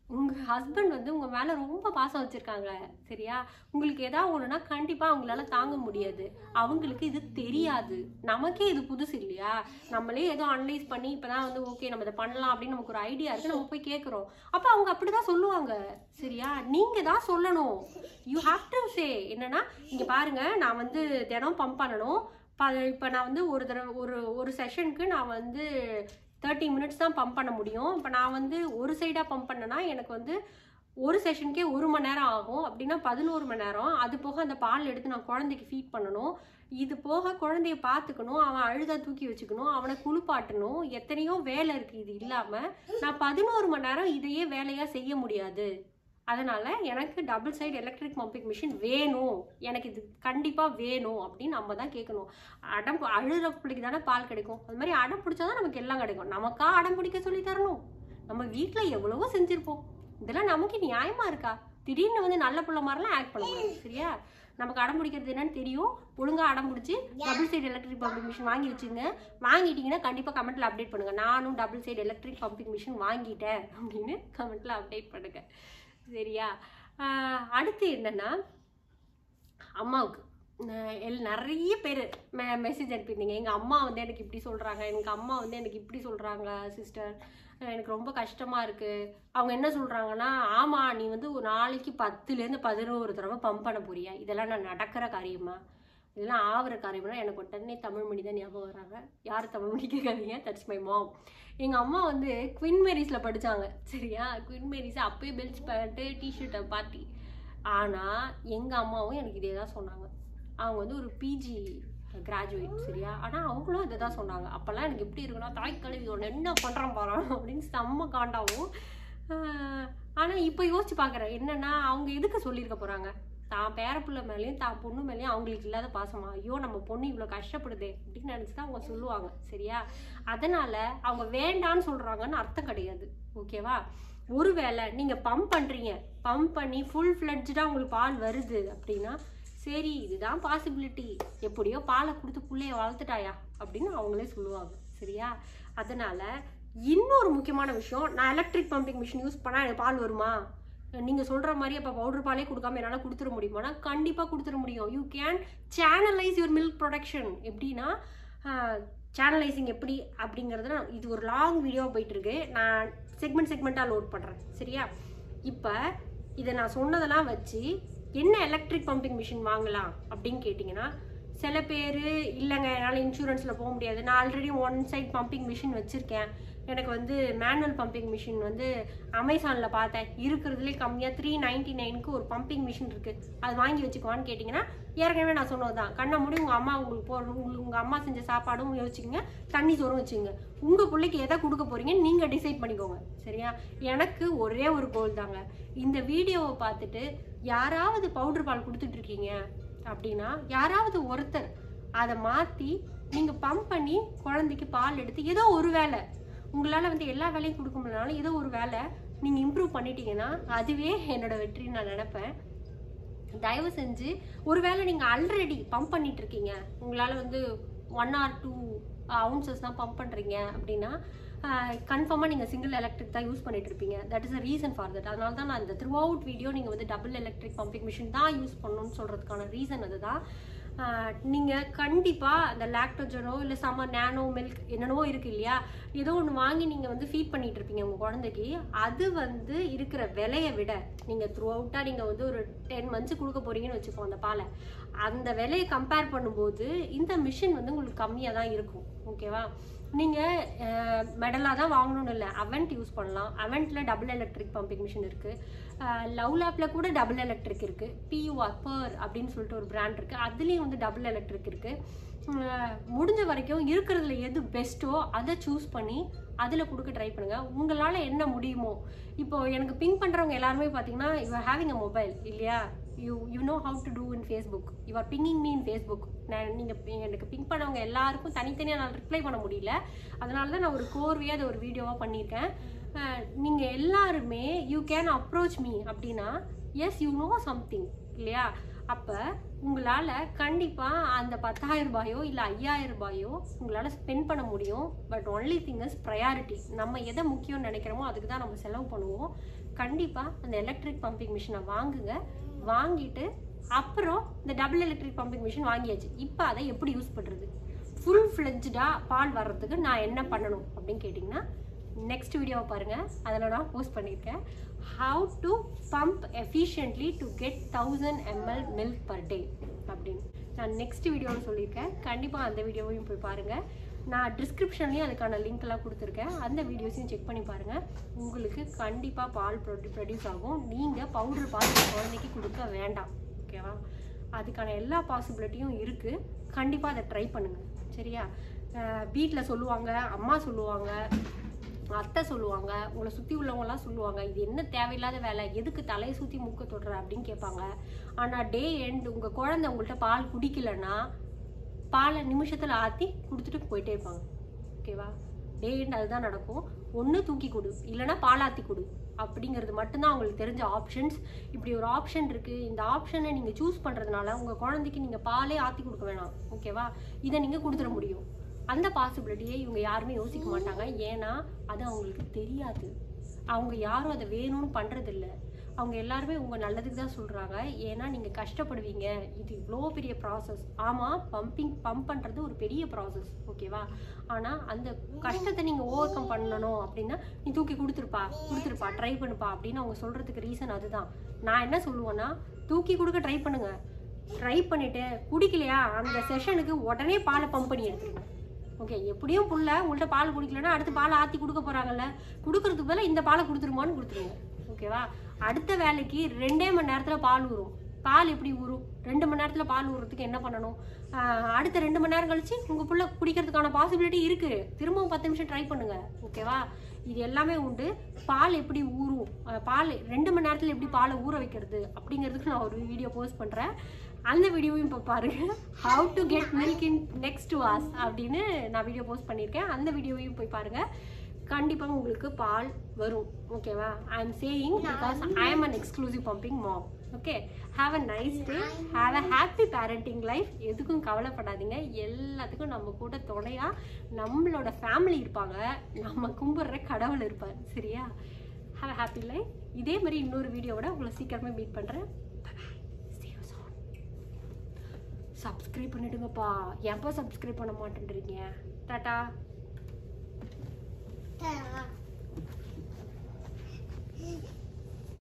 உங்கள் ஹஸ்பண்ட் வந்து உங்கள் மேலே ரொம்ப பாசம் வச்சுருக்காங்க சரியா உங்களுக்கு ஏதாவது ஒன்றுனா கண்டிப்பாக அவங்களால தாங்க முடியாது அவங்களுக்கு இது தெரியாது நமக்கே இது புதுசு இல்லையா நம்மளே ஏதோ அனலைஸ் பண்ணி இப்போ தான் வந்து ஓகே நம்ம இதை பண்ணலாம் அப்படின்னு நமக்கு ஒரு ஐடியா இருக்குது நம்ம போய் கேட்குறோம் அப்போ அவங்க அப்படி தான் சொல்லுவாங்க சரியா நீங்கள் தான் சொல்லணும் யூ ஹாவ் டு சே என்னன்னா இங்கே பாருங்க நான் வந்து தினம் பம்ப் பண்ணணும் இப்போ நான் வந்து ஒரு தடவை ஒரு ஒரு செஷனுக்கு நான் வந்து தேர்ட்டி மினிட்ஸ் தான் பம்ப் பண்ண முடியும் இப்போ நான் வந்து ஒரு சைடாக பம்ப் பண்ணேன்னா எனக்கு வந்து ஒரு செஷனுக்கே ஒரு மணி நேரம் ஆகும் அப்படின்னா பதினோரு மணி நேரம் அது போக அந்த பால் எடுத்து நான் குழந்தைக்கு ஃபீட் பண்ணணும் இது போக குழந்தைய பார்த்துக்கணும் அவன் அழுதா தூக்கி வச்சுக்கணும் அவனை குளிப்பாட்டணும் எத்தனையோ வேலை இருக்குது இது இல்லாமல் நான் பதினோரு மணி நேரம் இதையே வேலையாக செய்ய முடியாது அதனால எனக்கு double side electric pumping machine வேணும் எனக்கு இது கண்டிப்பாக வேணும் அப்படின்னு நம்ம தான் கேட்கணும் அடம் அழுகிற பிள்ளைக்கு தானே பால் கிடைக்கும் அது மாதிரி அடம் பிடிச்சாதான் நமக்கு எல்லாம் கிடைக்கும் நமக்கா அடம் பிடிக்க சொல்லி தரணும் நம்ம வீட்டில் எவ்வளவோ செஞ்சுருப்போம் இதெல்லாம் நமக்கு நியாயமா இருக்கா திடீர்னு வந்து நல்ல பிள்ளை மாதிரிலாம் ஆக்ட் பண்ணக்கூடாது சரியா நமக்கு அடம் பிடிக்கிறது என்னன்னு தெரியும் ஒழுங்கா அடம் பிடிச்சி double side electric pumping machine வாங்கி வச்சுங்க வாங்கிட்டீங்கன்னா கண்டிப்பாக கமெண்ட்ல அப்டேட் பண்ணுங்க நானும் double side electric pumping machine வாங்கிட்டேன் அப்படின்னு கமெண்ட்ல அப்டேட் பண்ணுங்க சரியா ஆஹ் அடுத்து என்னன்னா அம்மாவுக்கு ந- எல் நிறைய பேர் மெ மெசேஜ் அனுப்பியிருந்தீங்க எங்கள் அம்மா வந்து எனக்கு இப்படி சொல்கிறாங்க எங்கள் அம்மா வந்து எனக்கு இப்படி சொல்கிறாங்க சிஸ்டர் எனக்கு ரொம்ப கஷ்டமாக இருக்குது அவங்க என்ன சொல்கிறாங்கன்னா ஆமாம் நீ வந்து ஒரு நாளைக்கு பத்துலேருந்து பதினோரு தடவை பம்ப் பண்ண போறியா இதெல்லாம் நான் நடக்கிற காரியமா இதெல்லாம் ஆகிற காரியம்னா எனக்கு உடனே தமிழ் மணி தான் ஞாபகம் வராங்க யார் தமிழ் மணி கேட்காதீங்க தட்ஸ் மை மாம் எங்கள் அம்மா வந்து குயின் மேரிஸில் படித்தாங்க சரியா குயின் மேரிஸ் அப்பயே பெல்ட் பேண்ட்டு டிஷர்ட்டை பார்ட்டி ஆனால் எங்கள் அம்மாவும் எனக்கு இதே தான் சொன்னாங்க அவங்க வந்து ஒரு பிஜி கிராஜுவேட் சரியா ஆனால் அவங்களும் இதை தான் சொன்னாங்க அப்போல்லாம் எனக்கு எப்படி இருக்குன்னா தாய் கல்வி ஒன்று என்ன பண்ணுறான் பாரு அப்படின்னு செம்ம காண்டாவும் ஆனால் இப்போ யோசிச்சு பார்க்குறேன் என்னன்னா அவங்க எதுக்கு சொல்லியிருக்க போகிறாங்க தான் பேரப்புள்ள மேலேயும் தான் பொண்ணு மேலேயும் அவங்களுக்கு இல்லாத பாசமா ஐயோ நம்ம பொண்ணு இவ்வளோ கஷ்டப்படுதே அப்படின்னு நினச்சி தான் அவங்க சொல்லுவாங்க சரியா அதனால அவங்க வேண்டான்னு சொல்கிறாங்கன்னு அர்த்தம் கிடையாது ஓகேவா ஒருவேளை நீங்கள் பம்ப் பண்ணுறீங்க பம்ப் பண்ணி ஃபுல் ஃப்ளட்ஜாக உங்களுக்கு பால் வருது அப்படின்னா சரி இதுதான் பாசிபிலிட்டி எப்படியோ பாலை கொடுத்து புள்ளைய வளர்த்துட்டாயா அப்படின்னு அவங்களே சொல்லுவாங்க சரியா அதனால இன்னொரு முக்கியமான விஷயம் நான் எலக்ட்ரிக் பம்பிங் மிஷின் யூஸ் பண்ணால் எனக்கு பால் வருமா நீங்கள் சொல்கிற மாதிரி அப்போ பவுடர் பாலே கொடுக்காம என்னால் கொடுத்துட முடியுமானா கண்டிப்பாக கொடுத்துட முடியும் you can channelise your milk production எப்படின்னா சேனலைசிங் எப்படி அப்படிங்கிறது நான் இது ஒரு லாங் வீடியோ போயிட்டு இருக்கு நான் செக்மெண்ட் செக்மெண்ட்டாக லோட் பண்ணுறேன் சரியா இப்போ இதை நான் சொன்னதெல்லாம் வச்சு என்ன எலக்ட்ரிக் பம்பிங் மிஷின் வாங்கலாம் அப்படின்னு கேட்டிங்கன்னா சில பேர் இல்லைங்க என்னால் இன்சூரன்ஸில் போக முடியாது நான் already one side pumping machine வச்சுருக்கேன் எனக்கு வந்து மேனுவல் பம்பிங் மிஷின் வந்து அமேசானில் பார்த்தேன் இருக்கிறதுலே கம்மியாக த்ரீ நைன்டி நைனுக்கு ஒரு பம்பிங் மிஷின் இருக்குது அது வாங்கி வச்சுக்குவான்னு கேட்டிங்கன்னா ஏற்கனவே நான் சொன்னது தான் கண்ணை மூடி உங்கள் அம்மா உங்களுக்கு போ உங்களுக்கு உங்கள் அம்மா செஞ்ச சாப்பாடும் யோசிச்சுங்க தண்ணி சோறும் வச்சுங்க உங்கள் பிள்ளைக்கு எதை கொடுக்க போகிறீங்கன்னு நீங்கள் டிசைட் பண்ணிக்கோங்க சரியா எனக்கு ஒரே ஒரு கோல் தாங்க இந்த வீடியோவை பார்த்துட்டு யாராவது பவுடர் பால் கொடுத்துட்டு இருக்கீங்க அப்படின்னா யாராவது ஒருத்தர் அதை மாற்றி நீங்கள் பம்ப் பண்ணி குழந்தைக்கு பால் எடுத்து ஏதோ ஒரு வேலை உங்களால் வந்து எல்லா வேலையும் கொடுக்க முடியலனாலும் ஏதோ ஒரு வேலை நீங்கள் இம்ப்ரூவ் பண்ணிட்டீங்கன்னா அதுவே என்னோட வெற்றின்னு நான் நினைப்பேன் தயவு செஞ்சு ஒருவேளை நீங்கள் ஆல்ரெடி பம்ப் பண்ணிட்டு இருக்கீங்க உங்களால் வந்து ஒன் ஆர் டூ அவுன்சஸ் தான் பம்ப் பண்ணுறீங்க அப்படின்னா கன்ஃபார்மாக நீங்கள் சிங்கிள் எலக்ட்ரிக் தான் யூஸ் பண்ணிட்டு இருப்பீங்க that is a reason for that அதனால தான் நான் இந்த த்ரூ அவுட் வீடியோ நீங்கள் வந்து டபுள் எலக்ட்ரிக் பம்பிங் மிஷின் தான் யூஸ் பண்ணணும்னு சொல்கிறதுக்கான ரீசன் அதுதான் நீங்கள் கண்டிப்பாக அந்த லாக்டோஜனோ இல்லை சம்ம நேனோ மில்க் என்னென்னவோ இருக்கு இல்லையா ஏதோ ஒன்று வாங்கி நீங்கள் வந்து ஃபீட் பண்ணிட்டு இருப்பீங்க உங்கள் குழந்தைக்கு அது வந்து இருக்கிற விலையை விட நீங்கள் த்ரூ அவுட்டாக நீங்கள் வந்து ஒரு டென் மந்த்ஸ் கொடுக்க போறீங்கன்னு வச்சுப்போம் அந்த பாலை அந்த விலையை கம்பேர் பண்ணும்போது இந்த மிஷின் வந்து உங்களுக்கு கம்மியாக தான் இருக்கும் ஓகேவா நீங்கள் மெடலாக தான் வாங்கணும்னு இல்லை அவெண்ட் யூஸ் பண்ணலாம் அவெண்ட்டில் டபுள் எலக்ட்ரிக் பம்பிங் மிஷின் இருக்குது லவ் லேப்பில் கூட டபுள் எலக்ட்ரிக் இருக்குது பியூஆர் பர் அப்படின்னு சொல்லிட்டு ஒரு பிராண்ட் இருக்குது அதுலேயும் வந்து டபுள் எலக்ட்ரிக் இருக்குது முடிஞ்ச வரைக்கும் இருக்கிறதுல எது பெஸ்ட்டோ அதை சூஸ் பண்ணி அதில் கொடுக்க ட்ரை பண்ணுங்கள் உங்களால் என்ன முடியுமோ இப்போ எனக்கு பிங்க் பண்ணுறவங்க எல்லாருமே பார்த்தீங்கன்னா you are having a mobile இல்லையா you you know how to do in Facebook you are pinging me in Facebook நான் நீங்கள் எனக்கு பிங்க் பண்ணவங்க எல்லாருக்கும் தனித்தனியாக நான் ரிப்ளை பண்ண முடியல அதனால தான் நான் ஒரு கோர்வையாக அதை ஒரு வீடியோவாக பண்ணியிருக்கேன் நீங்கள் எல்லாருமே யூ கேன் அப்ரோச் மீ அப்படின்னா எஸ் யூ நோ சம்திங் இல்லையா அப்போ உங்களால் கண்டிப்பாக அந்த பத்தாயிரம் ரூபாயோ இல்லை ஐயாயிரம் ரூபாயோ உங்களால் ஸ்பெண்ட் பண்ண முடியும் but only thing is priority நம்ம எதை முக்கியம்னு நினைக்கிறோமோ அதுக்கு தான் நம்ம செலவு பண்ணுவோம் கண்டிப்பாக அந்த எலக்ட்ரிக் பம்பிங் மிஷினை வாங்குங்க வாங்கிட்டு அப்புறம் இந்த டபுள் எலக்ட்ரிக் பம்பிங் மிஷின் வாங்கியாச்சு இப்போ அதை எப்படி யூஸ் பண்ணுறது ஃபுல் ஃப்ளெஜ்டாக பால் வர்றதுக்கு நான் என்ன பண்ணணும் அப்படின்னு கேட்டிங்கன்னா நெக்ஸ்ட் வீடியோவை பாருங்கள் அதில் நான் போஸ்ட் பண்ணியிருக்கேன் how to pump efficiently to get thousand ML milk per day அப்படின்னு நான் நெக்ஸ்ட் வீடியோவில் சொல்லியிருக்கேன் கண்டிப்பாக அந்த வீடியோவையும் போய் பாருங்கள் நான் டிஸ்கிரிப்ஷன்லேயும் அதுக்கான லிங்க் எல்லாம் கொடுத்துருக்கேன் அந்த வீடியோஸையும் செக் பண்ணி பாருங்கள் உங்களுக்கு கண்டிப்பாக பால் ப்ரொடியூ ப்ரொடியூஸ் ஆகும் நீங்கள் பவுடர் பால் உங்க குழந்தைக்கு கொடுக்க வேண்டாம் ஓகேவா அதுக்கான எல்லா பாசிபிலிட்டியும் இருக்குது கண்டிப்பாக அதை ட்ரை பண்ணுங்கள் சரியா வீட்டில் சொல்லுவாங்க அம்மா சொல்லுவாங்க அத்தை சொல்லுவாங்க உங்களை சுற்றி உள்ளவங்கலாம் சொல்லுவாங்க இது என்ன தேவையில்லாத வேலை எதுக்கு தலையை சுற்றி மூக்க தொடுற அப்படின்னு கேட்பாங்க ஆனால் டே எண்ட் உங்கள் குழந்தை உங்கள்கிட்ட பால் குடிக்கலன்னா பாலை நிமிஷத்தில் ஆற்றி கொடுத்துட்டு போயிட்டே இருப்பாங்க ஓகேவா டே எண்ட் அதுதான் நடக்கும் ஒன்று தூக்கி கொடு இல்லைன்னா பாலாத்தி கொடு அப்படிங்கிறது மட்டும்தான் அவங்களுக்கு தெரிஞ்ச ஆப்ஷன்ஸ் இப்படி ஒரு ஆப்ஷன் இருக்குது இந்த ஆப்ஷனை நீங்கள் சூஸ் பண்ணுறதுனால உங்கள் குழந்தைக்கு நீங்கள் பாலே ஆற்றி கொடுக்க வேணாம் ஓகேவா இதை நீங்கள் கொடுத்துட முடியும் அந்த பாசிபிலிட்டியை இவங்க யாருமே யோசிக்க மாட்டாங்க ஏன்னா அது அவங்களுக்கு தெரியாது அவங்க யாரும் அதை வேணும்னு பண்ணுறதில்ல அவங்க எல்லாருமே உங்கள் நல்லதுக்கு தான் சொல்கிறாங்க ஏன்னா நீங்கள் கஷ்டப்படுவீங்க இது இவ்வளோ பெரிய ப்ராசஸ் ஆமாம் பம்பிங் பம்ப் பண்ணுறது ஒரு பெரிய ப்ராசஸ் ஓகேவா ஆனால் அந்த கஷ்டத்தை நீங்கள் ஓவர் கம் பண்ணணும் அப்படின்னா நீ தூக்கி கொடுத்துருப்பா கொடுத்துருப்பா ட்ரை பண்ணுப்பா அப்படின்னு அவங்க சொல்கிறதுக்கு ரீசன் அதுதான் நான் என்ன சொல்லுவேன்னா தூக்கி கொடுக்க ட்ரை பண்ணுங்க ட்ரை பண்ணிட்டு குடிக்கலையா அந்த செஷனுக்கு உடனே பாலை பம்ப் பண்ணி எடுத்துருங்க ஓகே எப்படியும் புள்ள உங்கள்கிட்ட பால் குடிக்கலன்னா அடுத்து பால் ஆற்றி கொடுக்க போகிறாங்கல்ல கொடுக்கறதுக்கு பதிலா இந்த பாலை கொடுத்துருமான்னு கொடுத்துருங்க ஓகேவா அடுத்த வேலைக்கு ரெண்டே மணி நேரத்தில் பால் ஊறும் பால் எப்படி ஊறும் ரெண்டு மணி நேரத்தில் பால் ஊறுறதுக்கு என்ன பண்ணணும் ஆஹ் அடுத்த ரெண்டு மணி நேரம் கழிச்சு உங்கள் புள்ள குடிக்கிறதுக்கான பாசிபிலிட்டி இருக்குது திரும்பவும் பத்து நிமிஷம் ட்ரை பண்ணுங்க ஓகேவா இது எல்லாமே உண்டு பால் எப்படி ஊறும் ஆஹ் பால் ரெண்டு மணி நேரத்தில் எப்படி பாலை ஊற வைக்கிறது அப்படிங்கிறதுக்கு நான் ஒரு வீடியோ போஸ்ட் பண்ணுறேன் அந்த வீடியோவையும் இப்போ பாருங்க how to get milk in next was அப்படின்னு நான் வீடியோ போஸ்ட் பண்ணியிருக்கேன் அந்த வீடியோவையும் போய் பாருங்க கண்டிப்பாக உங்களுக்கு பால் வரும் ஓகேவா I am saying because I am an exclusive pumping mom okay have a nice day have a happy parenting life எதுக்கும் கவலைப்படாதீங்க எல்லாத்துக்கும் நம்ம கூட துணையா நம்மளோட ஃபேமிலி இருப்பாங்க நம்ம கும்பிடுற கடவுள் இருப்பார் சரியா ஹாவ் அ ஹாப்பி லைஃப் இதே மாதிரி இன்னொரு வீடியோவோட உங்களை சீக்கிரமே மீட் பண்ணுறேன் சப்ஸ்கிரைப் பண்ணிடுங்கப்பா எப்போ சப்ஸ்கிரைப் பண்ண மாட்டேன்றீங்க டாட்டா Ta-da.